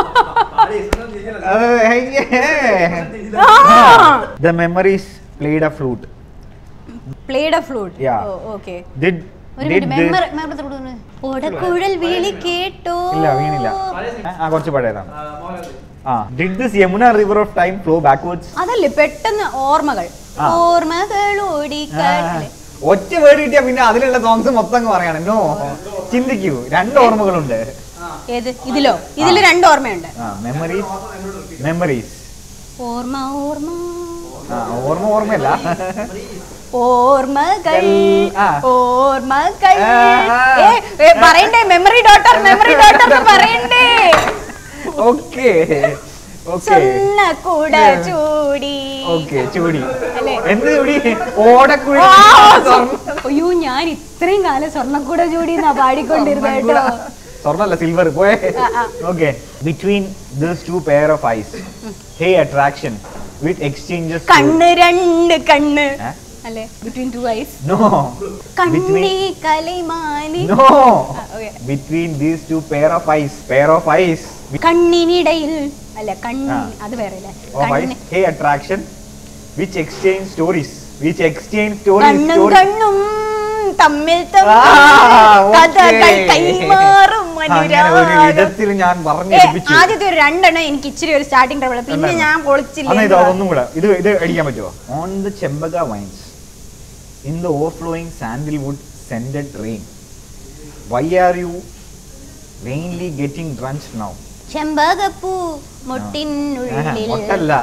ആ. The memories played a flute. Played a flute Yeah. Okay Did ഒരു did മിനിറ്റ് this- ഓടക്കുഴൽ വിളി കേട്ടോ ഇല്ല വീണില്ല ആ കുറച്ച് പഴയതാണ് ആ did this Yamuna river of time flow backwards അതല്ലേ പെട്ടെന്ന് ഓർമ്മകൾ ആ. ഓർമ്മകൾ ഓടിക്കല്ലേ ഒറ്റ വേർഡ് കിട്ടിയാ പിന്നെ അതിലുള്ള സോങ്സ് മൊത്തം അങ്ങ് പറയാണ് നോ ചിന്തിക്കൂ രണ്ട് ഓർമ്മകളുണ്ട് ഏത് ഇതിലോ ഇതിൽ രണ്ട് ഓർമ്മയുണ്ട് ആ മെമ്മറീസ് മെമ്മറീസ് ഓർമ്മ ഓർമ്മ ആ ഓർമ്മ ഓർമ്മയല്ല ഓർമ്മകൾ ആ. ഓർമ്മകൾ ആ, ആ. ഏ, ഏ, പറയണ്ടേ മെമ്മറി ഡോട്ടർ മെമ്മറി ഡോട്ടർ എന്ന് പറയണ്ടേ ഓക്കെ ഓക്കെ സ്വർണ്ണ കൂട ചൂടി ഓക്കെ ചൂടി അല്ലേ? എന്ത് ചൂടി ഓടക്കുഴി ആ, അയ്യോ ഞാൻ ഇത്രയും കാലം സ്വർണ്ണക്കൂട ചൂടി എന്നാ പാടിക്കൊണ്ടിരുന്നത് കേട്ടോ സ്വർണ്ണല്ല സിൽവർ പോയെ ആ, ആ. Okay between this two pair of eyes hey attraction with exchanges കണ്ണ് രണ്ട് കണ്ണ് ഏ? അല്ലേ ബിറ്റ്വീൻ ടു ഐസ് നോ കണ്ണി കലൈമാലി നോ ആ, okay. Between these two pair of eyes pair of eyes കണ്ണിനിടയിൽ അല്ല കണ്ണി ആ. അത് വേറെ അല്ലേ ഓഫ് കണ്ണ് eyes hey attraction which exchange stories which exchange stories കണ്ണും കണ്ണും തമ്മിൽ ആ, തമ്മിൽ okay. കഥകൾ കൈമാറും അങ്ങനെ ഒരു അനുരാഗം. വിധത്തിൽ ഞാൻ ഏ, പറഞ്ഞേൽപ്പിച്ചു ആദ്യത്തെ ഒരു രണ്ടെണ്ണം എനിക്ക് ഇച്ചിരി ഒരു സ്റ്റാർട്ടിംഗ് ട്രബിൾ പിന്നെ ഉണ്ടായിരുന്നു. ഞാൻ പൊളിച്ചില്ല അന്ന് ഇത് ഒന്നും കൂടെ ഇത് ഇത് അടിക്കാൻ പറ്റുമോ on the champaka vines in the overflowing sandalwood scented rain why are you vainly getting drench now ചെമ്പകപ്പൂ മുട്ടിനുള്ളിൽ ഒട്ടല്ല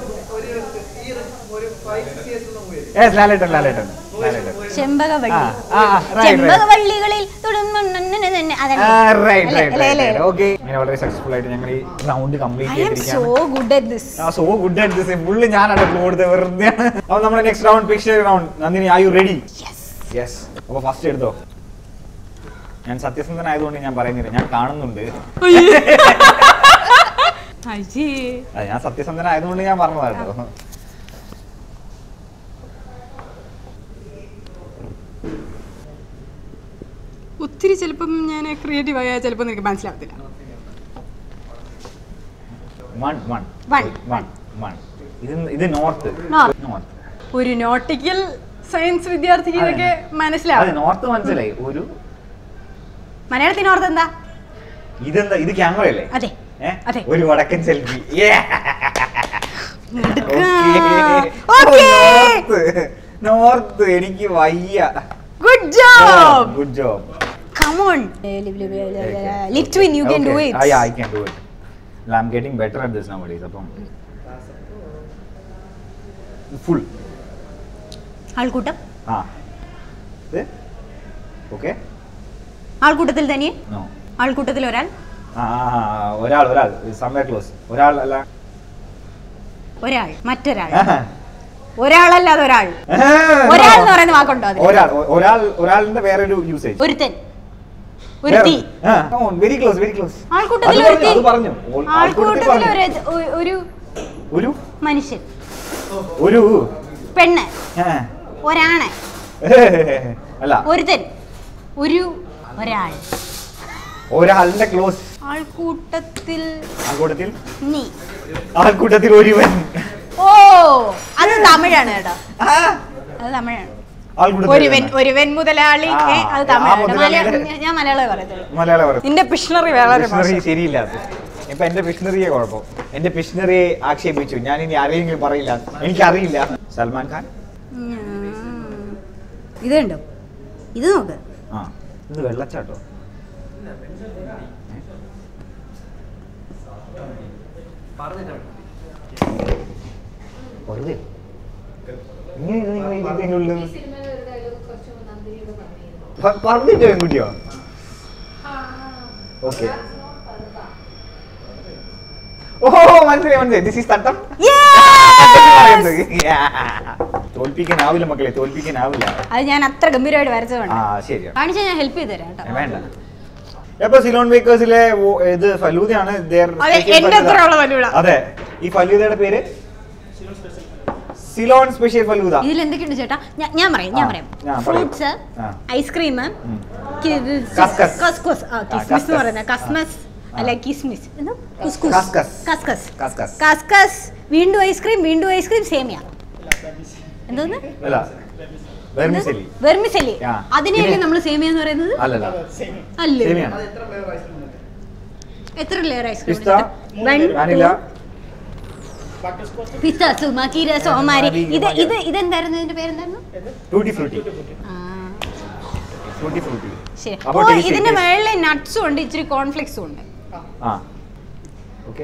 Yes, ലാലേട്ടൻ ലാലേട്ടൻ ലാലേട്ടൻ ചെമ്പകവള്ളി ആ, ആ, right, right. ചെമ്പകവള്ളികളിൽ തുടർന്ന് തന്നെ അതല്ലേ? റൈറ്റ് അല്ലേ, അല്ലേ, അല്ലേ? റൈറ്റ് ഓക്കെ ഇങ്ങനെ വളരെ സക്സസ്ഫുൾ ആയിട്ട് ഞങ്ങൾ ഈ round complete I am so ചെയ്തിരിക്കുകയാണ് good at this. ആ so good at this full ഞാനാണ് കൊടുത്തത് വെറുതെ അപ്പോൾ നമ്മുടെ next round picture round Nandini are you ready Yes. Yes അപ്പോൾ ഫസ്റ്റ് എടുത്തോ ഞാൻ സത്യസന്ധനായതുകൊണ്ട് ഞാൻ പറയുന്നില്ല ഞാൻ കാണുന്നുണ്ട് അയ്യേ. അത് ഞാൻ സത്യസന്ധനായതുകൊണ്ട് ഞാൻ പറഞ്ഞതാ കേട്ടോ ഒത്തിരി ചിലപ്പം ഞാൻ ക്രിയേറ്റീവ് ആയാൽ ചിലപ്പോൾ നിനക്ക് മനസ്സിലാവത്തില്ല one one One. One one ഇത് ഇത് നോർത്ത് North. നോർത്ത് ഒരു നോട്ടിക്കൽ സയൻസ് വിദ്യാർത്ഥിക്ക് ഇതൊക്കെ അതെ മനസ്സിലാവും നോർത്ത് മനസ്സിലായി ഒരു മലയാളത്തിന് ഓർത്ത് എന്താ ഇതെന്താ ഇത് ക്യാമറ അല്ലേ അതെ ഏ? അതെ. ഒരു വടക്കൻ സെൽഫി Okay. നോർത്ത് എനിക്ക് വയ്യ good job good job come on Litwin you can do Ah, yeah, I it can do it. Well, I'm getting better at this nowadays. അപ്പം ഫുൾ ആൾക്കൂട്ടം ആ ഇത് ഓക്കെ ആൾക്കൂട്ടത്തിൽ തന്നെ നോ ആൾക്കൂട്ടത്തിൽ ഒരാൾ ആ ഒരാൾ ഒരാൾ സംവേ ക്ലോസ് ഒരാൾ അല്ല ഒരാൾ മറ്റൊരാൾ ഒരാളല്ലാതെ ഒരാൾ ഒരാൾ ഒരാൾ എന്ന് പറയുന്ന വാക്കുണ്ടോ അതിൽ ഒരാൾ ഒ- ഒരാൾ ഒരാളിന്റെ വേറൊരു യൂസേജ് ഒരുത്തൻ ഒരുത്തി വെരി ക്ലോസ് വെരി ക്ലോസ് ആൾക്കൂട്ടത്തിൽ അത് പറഞ്ഞു, ഒരുത്തി അത് പറഞ്ഞു. ഓൾ- ആൾക്കൂട്ടത്തിൽ ആൾക്കൂട്ടത്തിൽ പറഞ്ഞു. ഒരു ഒരു ഒരു മനുഷ്യൻ ഒരു പെണ്ണ് ആ. ഒരാണ് അല്ല ഒരുത്തൻ ഒരു ഒരാൾ ഒരാളിന്റെ ക്ലോസ് ആൾക്കൂട്ടത്തിൽ ആൾക്കൂട്ടത്തിൽ നീ ആൾക്കൂട്ടത്തിൽ ഒരുവൻ ഓ അത് തമിഴാണ് കേട്ടോ ആ, അത് തമിഴാണ് ആൾക്കൂട്ടത്തിൽ ഒരുവൻ ഒരുവൻ. ഒരുവൻ മുതലാളി ആ, ഏ, അത് ആ തമിഴാണ് മുതലാളിയുടെ- മലയാളം ഞാൻ മലയാളമേ പറയത്തുള്ളൂ മലയാളം പറയും നിന്റെ പിഷണറി വളരെ പിഷണറി മോശം. ശരിയില്ല ഇപ്പൊ എന്റെ പിഷണറിയെ കുഴപ്പം എന്റെ പിഷണറിയെ ആക്ഷേപിച്ചു ഞാൻ ഇനി ആരെങ്കിലും പറയില്ല എനിക്കറിയില്ല സൽമാൻ ഖാൻ ഉം. ഇതുണ്ടോ ഇത് നോക്ക് ആ ഇത് വെള്ളച്ചാട്ടോ വെറുതെ ഇങ്ങനെ ഇരുന്ന് നിങ്ങൾ ഈ ഇതിന്റെ ഉള്ളിൽ നിന്ന് പ- പറഞ്ഞിട്ടോ പെൺകുട്ടിയോ ഓക്കെ ഓ മനസ്സിലായി മനസ്സിലായി ദിസ് ഈസ് തട്ടം തോൽപ്പിക്കാനാവില്ല മക്കളെ തോൽപ്പിക്കാനാവില്ല അത് ഞാൻ അത്ര ഗംഭീരമായിട്ട് വരച്ചതുകൊണ്ട് ആ ശരിയാ കാണിച്ചാൽ ഞാൻ ഹെൽപ്പ് ചെയ്ത് തരാം കേട്ടോ വേണ്ട അപ്പൊ സിലോൺ ബേക്കേഴ്സിലെ ഓ- ഇത് ഫലൂദയാണ് their അതെ, special എന്റെ ഫലൂദ. അത്രയുള്ള ഫലൂദ. അതെ ഈ ഫലൂദയുടെ പേര് സിലോൺ സ്പെഷ്യൽ ഫലൂദ ഇതിൽ എന്തൊക്കെയുണ്ട് ചേട്ടാ ഞാൻ- ഞാൻ പറയാം ഞാൻ ആ, പറയാം ഞാൻ പറയാം. ഫ്രൂട്ട്സ് ആ. ഐസ്ക്രീം ഉം. കസ്കസ് കസ്കസ്. ആ, കിസ്മിസ് കസ്കസ്. എന്ന് പറയുന്നത് കസ്മസ് ആ. അല്ല കിസ്മിസ് കസ്കസ്. കസ്കസ് കസ്കസ്. കസ്കസ് വീണ്ടും ഐസ്ക്രീം വീണ്ടും ഐസ്ക്രീം സേമിയ എന്തോന്ന് അല്ല വെർമിസെലി വെർമിസെല്ലി ആ. അതിനെയല്ലേ പിന്നെ- നമ്മൾ സേമിയ എന്ന് പറയുന്നത് അല്ലല്ല അല്ലേ സേമിയാണ് എത്ര ലെയർ ഐസ്ക്രീം പിസ്ത വാനില പിസ്ത സുമകീര സോമാരി മതി, ഇത് മതി. ഇത് ഇതെന്തായിരുന്നു ഇതിന്റെ പേരെന്തായിരുന്നു ടൂട്ടി ഫ്രൂട്ടി ആ ടൂട്ടി ഫ്രൂട്ടി ശരി അപ്പോൾ ഓ taste ചെയ്യ്, ഇതിന്റെ taste. മേളിൽ നട്ട്സും ഉണ്ട് ഇച്ചിരി കോൺഫ്ലെക്സും ഉണ്ട് ആ ഓക്കെ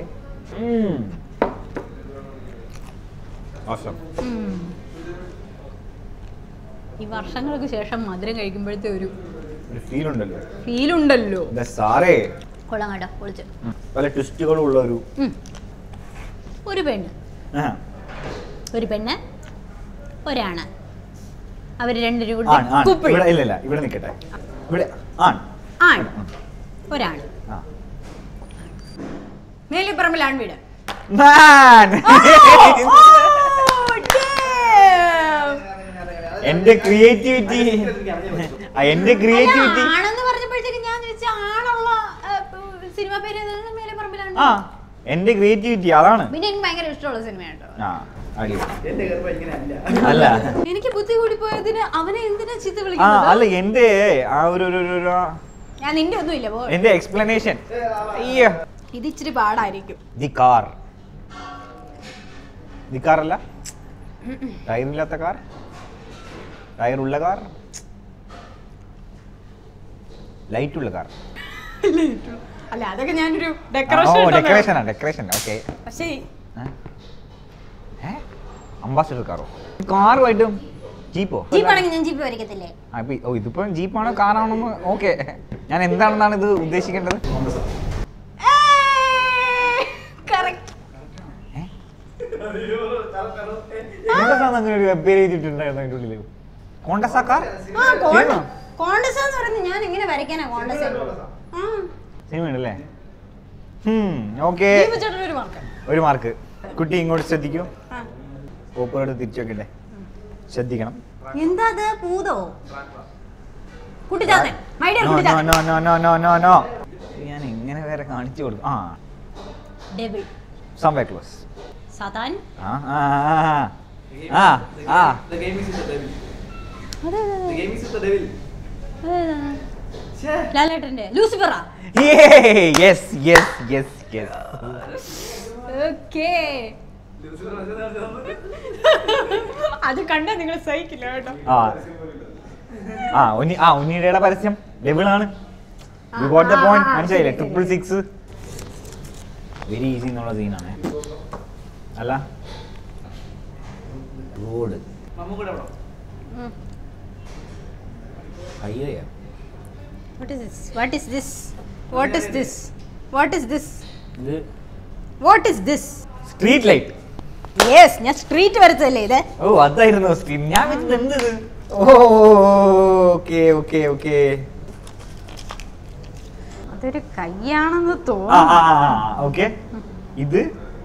awesome ഈ വർഷങ്ങൾക്ക് ശേഷം മധുരം കഴിക്കുമ്പോഴത്തെ ഒരു ഒരു ഫീൽ ഉണ്ടല്ലോ ഫീൽ ഉണ്ടല്ലോ എന്താ സാറേ കൊള്ളാം കേട്ടോ പൊളിച്ച് ഉം. പല ട്വിസ്റ്റുകളും ഉള്ള ഒരു ഉം. ഒരു പെണ്ണ് ആ, ഒരു പെണ്ണ് ഒരാണ് അവർ രണ്ടുപേരും ആൺ കൂടി ആൺ couple. ഇവിടെ ഇല്ല ഇല്ല ഇവിടെ നിൽക്കട്ടെ ഇവിടെ ആൺ ആണ് ഒരാണ് ആ മേലിപ്പറമ്പിലാണ് വീട് Man! ഓ, damn. എന്റെ ക്രിയേറ്റിവിറ്റി എന്റെ ക്രിയേറ്റിവിറ്റി അല്ല, ആണെന്ന് പറഞ്ഞപ്പോഴത്തേക്ക് ഞാൻ ചോദിച്ച ആണുള്ള സിനിമ പേര് ഏതാണ്? മേലിപ്പറമ്പിലാണ് ആ എന്റെ ക്രിയേറ്റിവിറ്റി അതാണ് പിന്നെ എനിക്ക് ഭയങ്കര ഇഷ്ടമുള്ള സിനിമ കേട്ടോ ആ അടി അല്ല എനിക്ക് ബുദ്ധി കൂടി പോയതിന് അവനെ എന്തിനാ ചീത്ത ആ വിളിക്കുന്നത് അല്ല എന്റെ ആ ഒരു ഒരു- ഒരു- ഒരു ആ- ഞാൻ നിന്റെ ഒന്നും ഇല്ല പോ എന്റെ എക്സ്പ്ലനേഷൻ അയ്യോ ഇത് ഇച്ചിരി പാടായിരിക്കും ദി കാർ ദി കാർ അല്ല ടയറില്ലാത്ത കാർ ടയറുള്ള കാർ ലൈറ്റ് ഉള്ള കാർ അല്ല അതൊക്കെ ഞാനൊരു ഓ ഡെക്കറേഷൻ ഡെക്കറേഷനാ ഡെക്കറേഷൻ ഓക്കെ പക്ഷേ അംബാസിഡർ കാറോ കാറുമായിട്ടും ജീപ്പോ ജീപ്പാണെങ്കിൽ ഞാൻ ജീപ്പ് വരയ്ക്കത്തില്ലേ ആ, ഇപ്പൊ- ഓ ഇതിപ്പോ ജീപ്പാണോ കാറാണോ ഓക്കെ ഞാൻ എന്താണെന്നാണ് ഇത് ഉദ്ദേശിക്കേണ്ടത് കറക്റ്റ് എന്താണ് അങ്ങനെ ഒരു പേര് എഴുതിയിട്ടുണ്ടായിരുന്നു അതിന്റെ ഉള്ളില് കോണ്ടസാ കാർ ആ കോണ്ട കോണ്ടസ് എന്ന് പറയുന്നത് ഞാൻ എങ്ങനെ വരയ്ക്കാനാ കോണ്ടസ് ആ സിനിമ ഉണ്ടല്ലേ ഓക്കെ ജീപ്പ് ചേട്ടൻ ഒരു മാർക്ക് ഒരു മാർക്ക് കുട്ടി ഇങ്ങോട്ട് ശ്രദ്ധിക്കൂ ആ. ഓപ്പറോട് തിരിച്ചു വെക്കട്ടെ ശ്രദ്ധിക്കണം എന്താ അത് പൂതോ Kuttichathan my dear no no Kuttichathan no no no no no no ഞാൻ എങ്ങനെ വേറെ കാണിച്ചു കൊടുക്കും ആ ഡെബിൾ സംവേ ക്ലോസ് സാത്താൻ ആ ആ ആ ആ ആ The game is with the devil. അതെ അതെ The game is with the devil. അതെ ലാലേട്ടന്റെ ലൂസിഫറ yes yes yes yes okay അത് കണ്ടാ നിങ്ങൾ സഹിക്കില്ല കേട്ടോ ആ ആ ഉണ്ണി ആ ഉണ്ണിയുടെ പരസ്യം ഡബിൾ ആണ് you got the ah, point ആ, ആ, മനസ്സിലായില്ലേ ശരി, ട്രിപ്പിൾ സിക്സ് വെരി ഈസി എന്നുള്ള സീനാണ് അല്ല റോഡ് മമ്മൂക്കയുടെ പടം. Highway what is this what is this what is this what is this ഇത് what is this street light yes ഞാൻ സ്ട്രീറ്റ് വരച്ചല്ലേ ഇത് ഓ അതായിരുന്നു സ്ക്രീൻ ഞാൻ വെച്ചത് എന്ത് ഓ ഓക്കെ ഓക്കെ ഓക്കെ അതൊരു കൈയാണെന്ന് ആ തോന്നുന്നു ആ ഓക്കെ ഇത്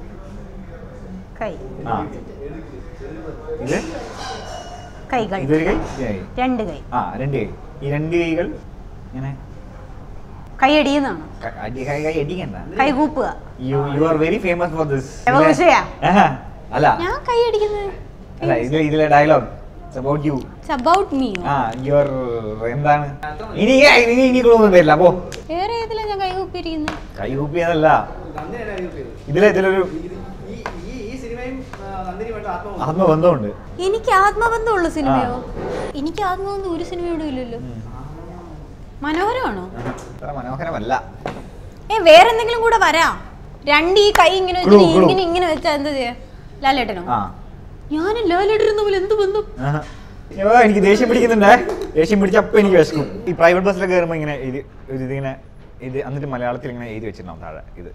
കൈ ആ ഇത് കൈകൾ ഇതൊരു കൈ ഇത് കൈ. രണ്ട് കൈ ആ രണ്ട് കൈ ഈ രണ്ട് കൈകൾ ഇങ്ങനെ കൈ അടിയുന്നതാണ് ക- അടി- കൈ കൈ അടിക്കണ്ട കൈ കൂപ്പുക you you are very famous for this ദേവദൂഷയാ? അല്ല ഞാൻ കൈ അടിക്കുന്നത് അല്ല ഇത് ഇതിലെ dialogue about you it's about me ah your എന്താണ് ഇനി ഇനി ഇനി ക്ലൂ ഒന്നും തരില്ല അപ്പോ വേറെ ഏതിലാ ഞാൻ കൈ കൂപ്പിയിരിക്കുന്നത് കൈ കൂപ്പിയതല്ല നന്ദിനിയാണ് help ചെയ്തത്. ഇതിലെ ഇതിലൊരു ഇത് ഈ- ഈ- ഈ സിനിമയും ആ, നന്ദിനിയുമായിട്ട് ആത്മബന്ധം. ആത്മബന്ധമുണ്ട് എനിക്ക് ആത്മബന്ധമുള്ള സിനിമയോ എനിക്ക് ആത്മബന്ധം ഒരു സിനിമയോടും ഇല്ലല്ലോ മനോഹരമാണോ അത്ര മനോഹരമല്ല ഏ വേറെ എന്തെങ്കിലും കൂടെ വരാം രണ്ട് ഈ കൈ ഇങ്ങനെ Clue, വെച്ചിട്ട് clue. ഇങ്ങനെ ഇങ്ങനെ വെച്ചാ എന്താ ചെയ്യാ ലാലേട്ടനോ ആ ഞാനും ലാലേട്ടനും തമ്മിൽ എന്ത് ബന്ധം ആഹാ. അയ്യോ, എനിക്ക് ദേഷ്യം പിടിക്കുന്നുണ്ടേ ദേഷ്യം പിടിച്ചപ്പോ എനിക്ക് വിശക്കും ഈ പ്രൈവറ്റ് ബസ്സിലൊക്കെ കയറുമ്പോ ഇങ്ങനെ ഇത് ഒരു ഇതിങ്ങനെ ഇത് എന്നിട്ട് മലയാളത്തിൽ ഇങ്ങനെ എഴുതി വെച്ചിട്ടുണ്ടാവും താഴെ ഇത്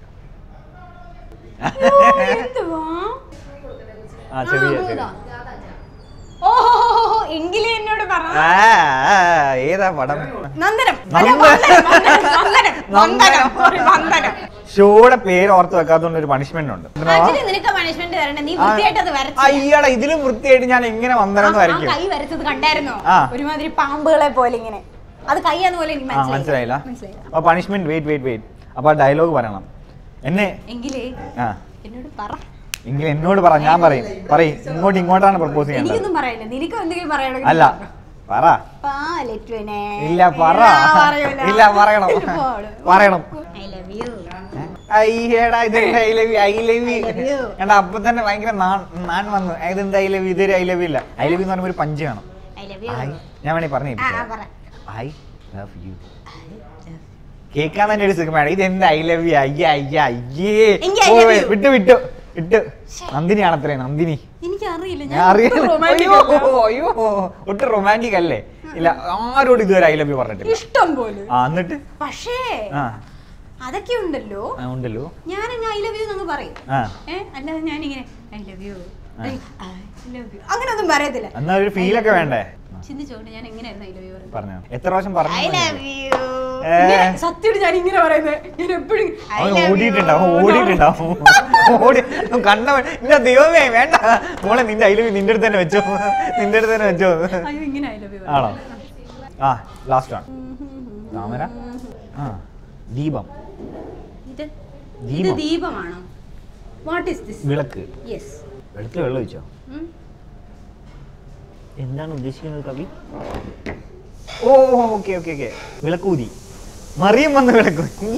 എന്തുവാ? ആ ചെറിയ ആ, ചെറിയ ഭൂതം. ഓ എങ്കിലേ എന്നോട് പറ ആ, ആ, ഏതാ പടം നന്ദനം നന്ദനം. അല്ല, വന്ദനം, വന്ദനം, വന്ദനം, വന്ദനം, sorry, വന്ദനം. ഷോയുടെ പേര് ഓർത്ത് വെക്കാത്തതുകൊണ്ട് ഒരു പണിഷ്മെന്റ് ഉണ്ട് Actually നിനക്ക് പണിഷ്മെന്റ് തരണ്ട നീ വൃത്തിയായിട്ട് അത് വരച്ചില്ല. അയ്യടാ ഇതിലും വൃത്തിയായിട്ട് ഞാൻ എങ്ങനെ ആ വന്നതെന്ന് ആ വരയ്ക്കും കൈ വരച്ചത് കണ്ടായിരുന്നോ ആ. ഒരുമാതിരി പാമ്പുകളെ പോലെ ഇങ്ങനെ അത് കൈയാന്ന് പോലെ എനിക്ക് ആ മനസ്സിലായില്ല മനസ്സിലായില്ല അപ്പൊ പണിഷ്മെന്റ് വെയിറ്റ് വെയിറ്റ് വെയിറ്റ് അപ്പൊ ഡയലോഗ് പറയണം എന്നെ എങ്കിലേ ആ എന്നോട് പറ എങ്കിൽ എന്നോട് പറ ഞാൻ പറയും പറയും ഇങ്ങോട്ട് ഇങ്ങോട്ടാണ് പ്രപ്പോസ് ചെയ്യേണ്ടത് എനിക്കൊന്നും പറയില്ല നിനക്ക് എന്തെങ്കിലും പറയണമെങ്കിൽ അല്ല പറ പാലറ്റുവനെ ഇല്ല പറ ഇല്ല പറയണം പറയണം ഐ ലവ് യു അയ്യേടാ ഇത് I love you I love you I love you. എടാ അപ്പൊ തന്നെ ഭയങ്കര നാൺ നാൺ വന്നു ഇതെന്താ ഐ ലവ് യു ഇതൊരു ഐ ലവ് ഇല്ല ഐ ലവ് യു എന്ന് പറയുമ്പോൾ ഒരു പഞ്ച് വേണം ഐ ലവ് യു ഐ ഞാൻ വേണേ പറഞ്ഞു ആ ആ, പറ ഐ ലവ് യു കേൾക്കാൻ തന്നെ ഒരു സുഖമാണ് ഇത് എന്താ ഐ ലവ് യു അയ്യേ അയ്യേ അയ്യേ എങ്കി I ഓ, love you. വിട്ടു വിട്ടു ഇട്ട് നന്ദിനിയാണ് അത്രേ നന്ദിനി എനിക്കറിയില്ല ഞാൻ അറിയാം അയ്യോ അയ്യോ ഒട്ടും റൊമാൻറ്റിക് അല്ലേ ഇല്ല ആരോട് ഇതുവരെ ഐ ലവ് യു പറഞ്ഞിട്ടില്ല ഇഷ്ടം പോലെ ആ എന്നിട്ട് പക്ഷേ ആ അതൊക്കെ ഉണ്ടല്ലോ ആ, ഉണ്ടല്ലോ ഞാൻ ഐ ലവ് യു എന്നങ്ങ് പറയും ആ ഏ അല്ലാതെ ഞാനിങ്ങനെ I love you I love you അങ്ങനെയൊന്നും പറയത്തില്ല എന്നാ ഒരു ഫീലൊക്കെ വേണ്ടേ ചിന്തിച്ചോണ്ട് ഞാൻ എങ്ങനെയായിരുന്നു ഐ ലവ് യു പറയുന്നത് പറഞ്ഞു എത്ര പ്രാവശ്യം പറഞ്ഞു ഐ ലവ് യു ഏ. സത്യം ഞാൻ ഇങ്ങനെ പറയുന്നത് ഞാൻ എപ്പോഴും അവൻ ഓടിയിട്ടുണ്ടാവും ഓടിയിട്ടുണ്ടാവും ഓടി കണ്ട ഇല്ല ദൈവമേ വേണ്ട മോളെ നിന്റെ അതിൽ നിന്റെ അടുത്ത് തന്നെ വെച്ചോ നിന്റെ അടുത്ത് തന്നെ വെച്ചോ അയ്യോ ഇങ്ങനെ ഐ ലവ് യു ആണോ ആ ലാസ്റ്റ് ആണ് താമര ആ ദീപം ഇത് ഇത് ദീപം ദീപമാണോ വാട്ട് ഈസ് ദിസ് വിളക്ക് യെസ് വെളുത്തിൽ വെള്ളം ഒഴിച്ചോ എന്താണ് ഉദ്ദേശിക്കുന്നത് കവി ഓ ഓക്കെ ഓക്കെ ഓക്കെ വിളക്കൂതി മറിയം വന്ന് വിളക്കൂതി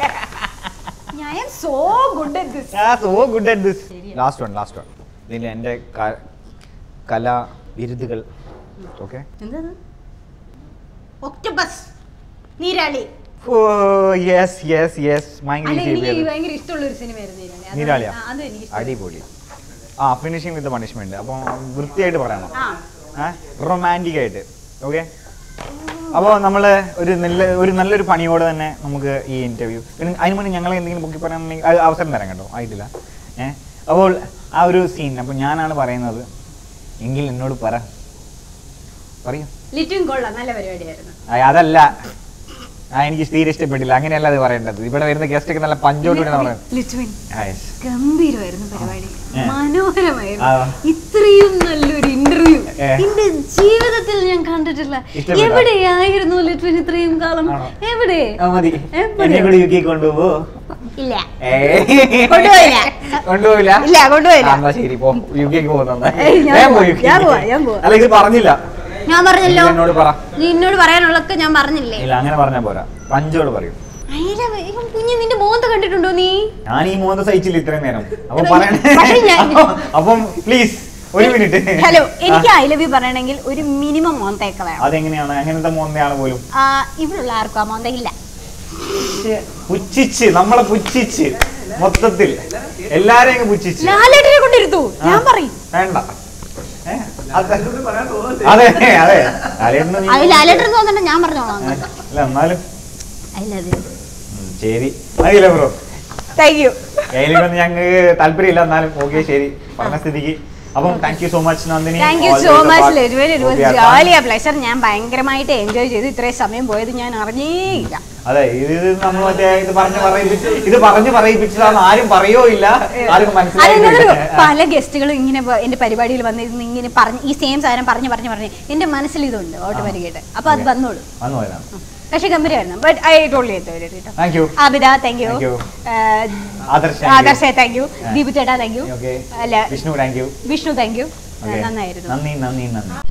ഞാൻ am so good at this so good at this last one last one ഇതിൽ എൻ്റെ ക- കലാ ബിരുദുകൾ ഓക്കെ എന്താ ഒക്ടോബസ് നീരാളി ഓ യെസ് യെസ് യെസ് ഭയങ്കര അല്ല easy എനിക്ക് ആയിരുന്നു. ഭയങ്കര ഇഷ്ടമുള്ള ഒരു സിനിമയായിരുന്നു നീരാളി അത് നീരാളിയാ ആ, അത് എനിക്ക് ഇഷ്ടം. അടിപൊളി ആ ഫിനിഷിംഗ് വിത്ത് പണിഷ്മെന്റ് അപ്പോൾ വൃത്തിയായിട്ട് പറയണം ആ റൊമാൻറ്റിക് ആയിട്ട് ഓക്കെ അപ്പോൾ നമ്മൾ ഒരു നല്ല ഒരു നല്ലൊരു പണിയോടെ തന്നെ നമുക്ക് ഈ ഇന്റർവ്യൂ പിന്നെ അതിന് മുന്നേ ഞങ്ങളെ എന്തെങ്കിലും പൊക്കി പറയാനുണ്ടെങ്കിൽ അത് അവസരം തരാം കേട്ടോ ആയിട്ടില്ല ഏഹ് അപ്പോൾ ആ ഒരു സീൻ അപ്പോൾ ഞാനാണ് പറയുന്നത് എങ്കിൽ എന്നോട് പറ പറയൂ ലിറ്റും കൊള്ളാം നല്ല പരിപാടിയായിരുന്നു ആ, അതല്ല ആ എനിക്ക് തീരെ ഇഷ്ടപ്പെട്ടില്ല അങ്ങനെയല്ല അത് പറയേണ്ടത് ഇവിടെ വരുന്ന ഗസ്റ്റ് ഒക്കെ നല്ല പഞ്ചോട് കൂടെ പറയുന്നത് ലിറ്റുവിൻ ആ, yes. ഗംഭീരമായിരുന്നു പരിപാടി ഏ. മനോഹരമായിരുന്നു ആ. ഇത്രയും നല്ലൊരു ഇന്റർവ്യൂ ഏ. എന്റെ ജീവിതത്തിൽ ഞാൻ കണ്ടിട്ടില്ല ഇഷ്ടപ്പെട്ടോ? എവിടെയായിരുന്നു ലിറ്റുവിൻ ഇത്രയും കാലം ആണോ? എവിടെ ആ, മതി എവിടെ? എന്നെ കൂടി യു കെ കൊണ്ടുപോകോ ഇല്ല ഏയ്. കൊണ്ടുപോയില്ല. കൊണ്ടുപോയില്ല ഇല്ല, കൊണ്ടുപോയില്ല. ആ, എന്നാ ശരി പോ യു കെക്ക് പോകുന്ന ഏയ്, ഞാൻ പോവാം, ഞാൻ പോവാം, ഞാൻ പോവാം. അല്ല ഇത് പറഞ്ഞില്ല ഞാൻ പറഞ്ഞല്ലോ നീ എന്നോട് പറ നീ എന്നോട് പറയാനുള്ളതൊക്കെ ഞാൻ പറഞ്ഞില്ലേ ഇല്ല അങ്ങനെ പറഞ്ഞാ പോരാ പഞ്ചോട് പറയൂ അയില, ഇവൻ കുഞ്ഞ് നിന്റെ മോന്ത കണ്ടിട്ടുണ്ടോ നീ ഞാൻ ഈ മൂന്ന് സഹിച്ചില്ല ഇത്രയും നേരം അപ്പൊ എടാ, പറയണേ പക്ഷേ ഞാൻ- അപ്പൊ- അപ്പം പ്ലീസ് ഒരു മിനിറ്റ് ഹലോ എനിക്ക് ഐ ലവ് യു പറയണമെങ്കിൽ ഒരു മിനിമം മോന്തയൊക്കെ വേണം അതെങ്ങനെയാണ് അങ്ങനത്തെ മോന്തയാണ് പോലും ആ, ഇവിടെയുള്ള ആർക്കും ആ മോന്ത ഇല്ല ശ്ശെ, പുച്ഛിച്ച് നമ്മളെ പുച്ഛിച്ച് മൊത്തത്തിൽ എല്ലാരെയും അങ്ങ് പുച്ഛിച്ച് ലാലേട്ടനെ കൊണ്ടിരുത്തു ഞാൻ ആ. പറയും വേണ്ട ഏ? അത് അതെ അതെ ലാലേട്ടന് നീ- അത് ലാലേട്ടൻ തോന്നണ്ട ഞാൻ പറഞ്ഞോളാം ഏ, അല്ല എന്നാലും ഐ ലവ് യു ഉം, ശരി മതിയില്ല ബ്രോ താങ്ക് യു കയ്യിലൊന്നും ഞങ്ങൾക്ക് താല്പര്യമില്ല എന്നാലും ഓക്കെ ശരി പറഞ്ഞ സ്ഥിതിക്ക് അപ്പം thank you so much Nandini thank you All so the much best. ലെജുവൽ ഇറ്റ് വാസ് Okay, ജോലി ആ പ്ലഷർ ഞാൻ ഭയങ്കരമായിട്ട് എൻജോയ് ചെയ്തു ഇത്രയും സമയം പോയത് ഞാൻ അറിഞ്ഞേയില്ല അതെ ഇത് നമ്മൾ മറ്റേ ഇത് പറഞ്ഞ് പറയിപ്പിച്ച് ഇത് പറഞ്ഞ് പറയിപ്പിച്ചതാന്ന് ആരും പറയോ ഇല്ല ആർക്കും അതെന്താ മനസ്സിലായിട്ടില്ല പല ഗസ്റ്റുകളും ഇങ്ങനെ വ- എന്റെ പരിപാടിയിൽ വന്നിരുന്ന് ഇങ്ങനെ പറഞ്ഞ് ഈ സെയിം സാധനം പറഞ്ഞ് പറഞ്ഞ് പറഞ്ഞ് എന്റെ മനസ്സിൽ ഇതുണ്ട് ഓട്ടോമാറ്റിക്കായിട്ട് അപ്പൊ അത് വന്നോളൂ വന്നു പോയതാണ് പക്ഷെ ഗംഭീരമായിരുന്നു ബട്ട് ഐ ടോളി കേട്ടോ thank you Abitha thank you Thank you. Adarsh Adarsha thank you Deepu ചേട്ടാ താങ്ക് യു ഓക്കെ അല്ല Vishnu thank you Vishnu thank you നന്നായിരുന്നു നന്ദി നന്ദി നന്ദി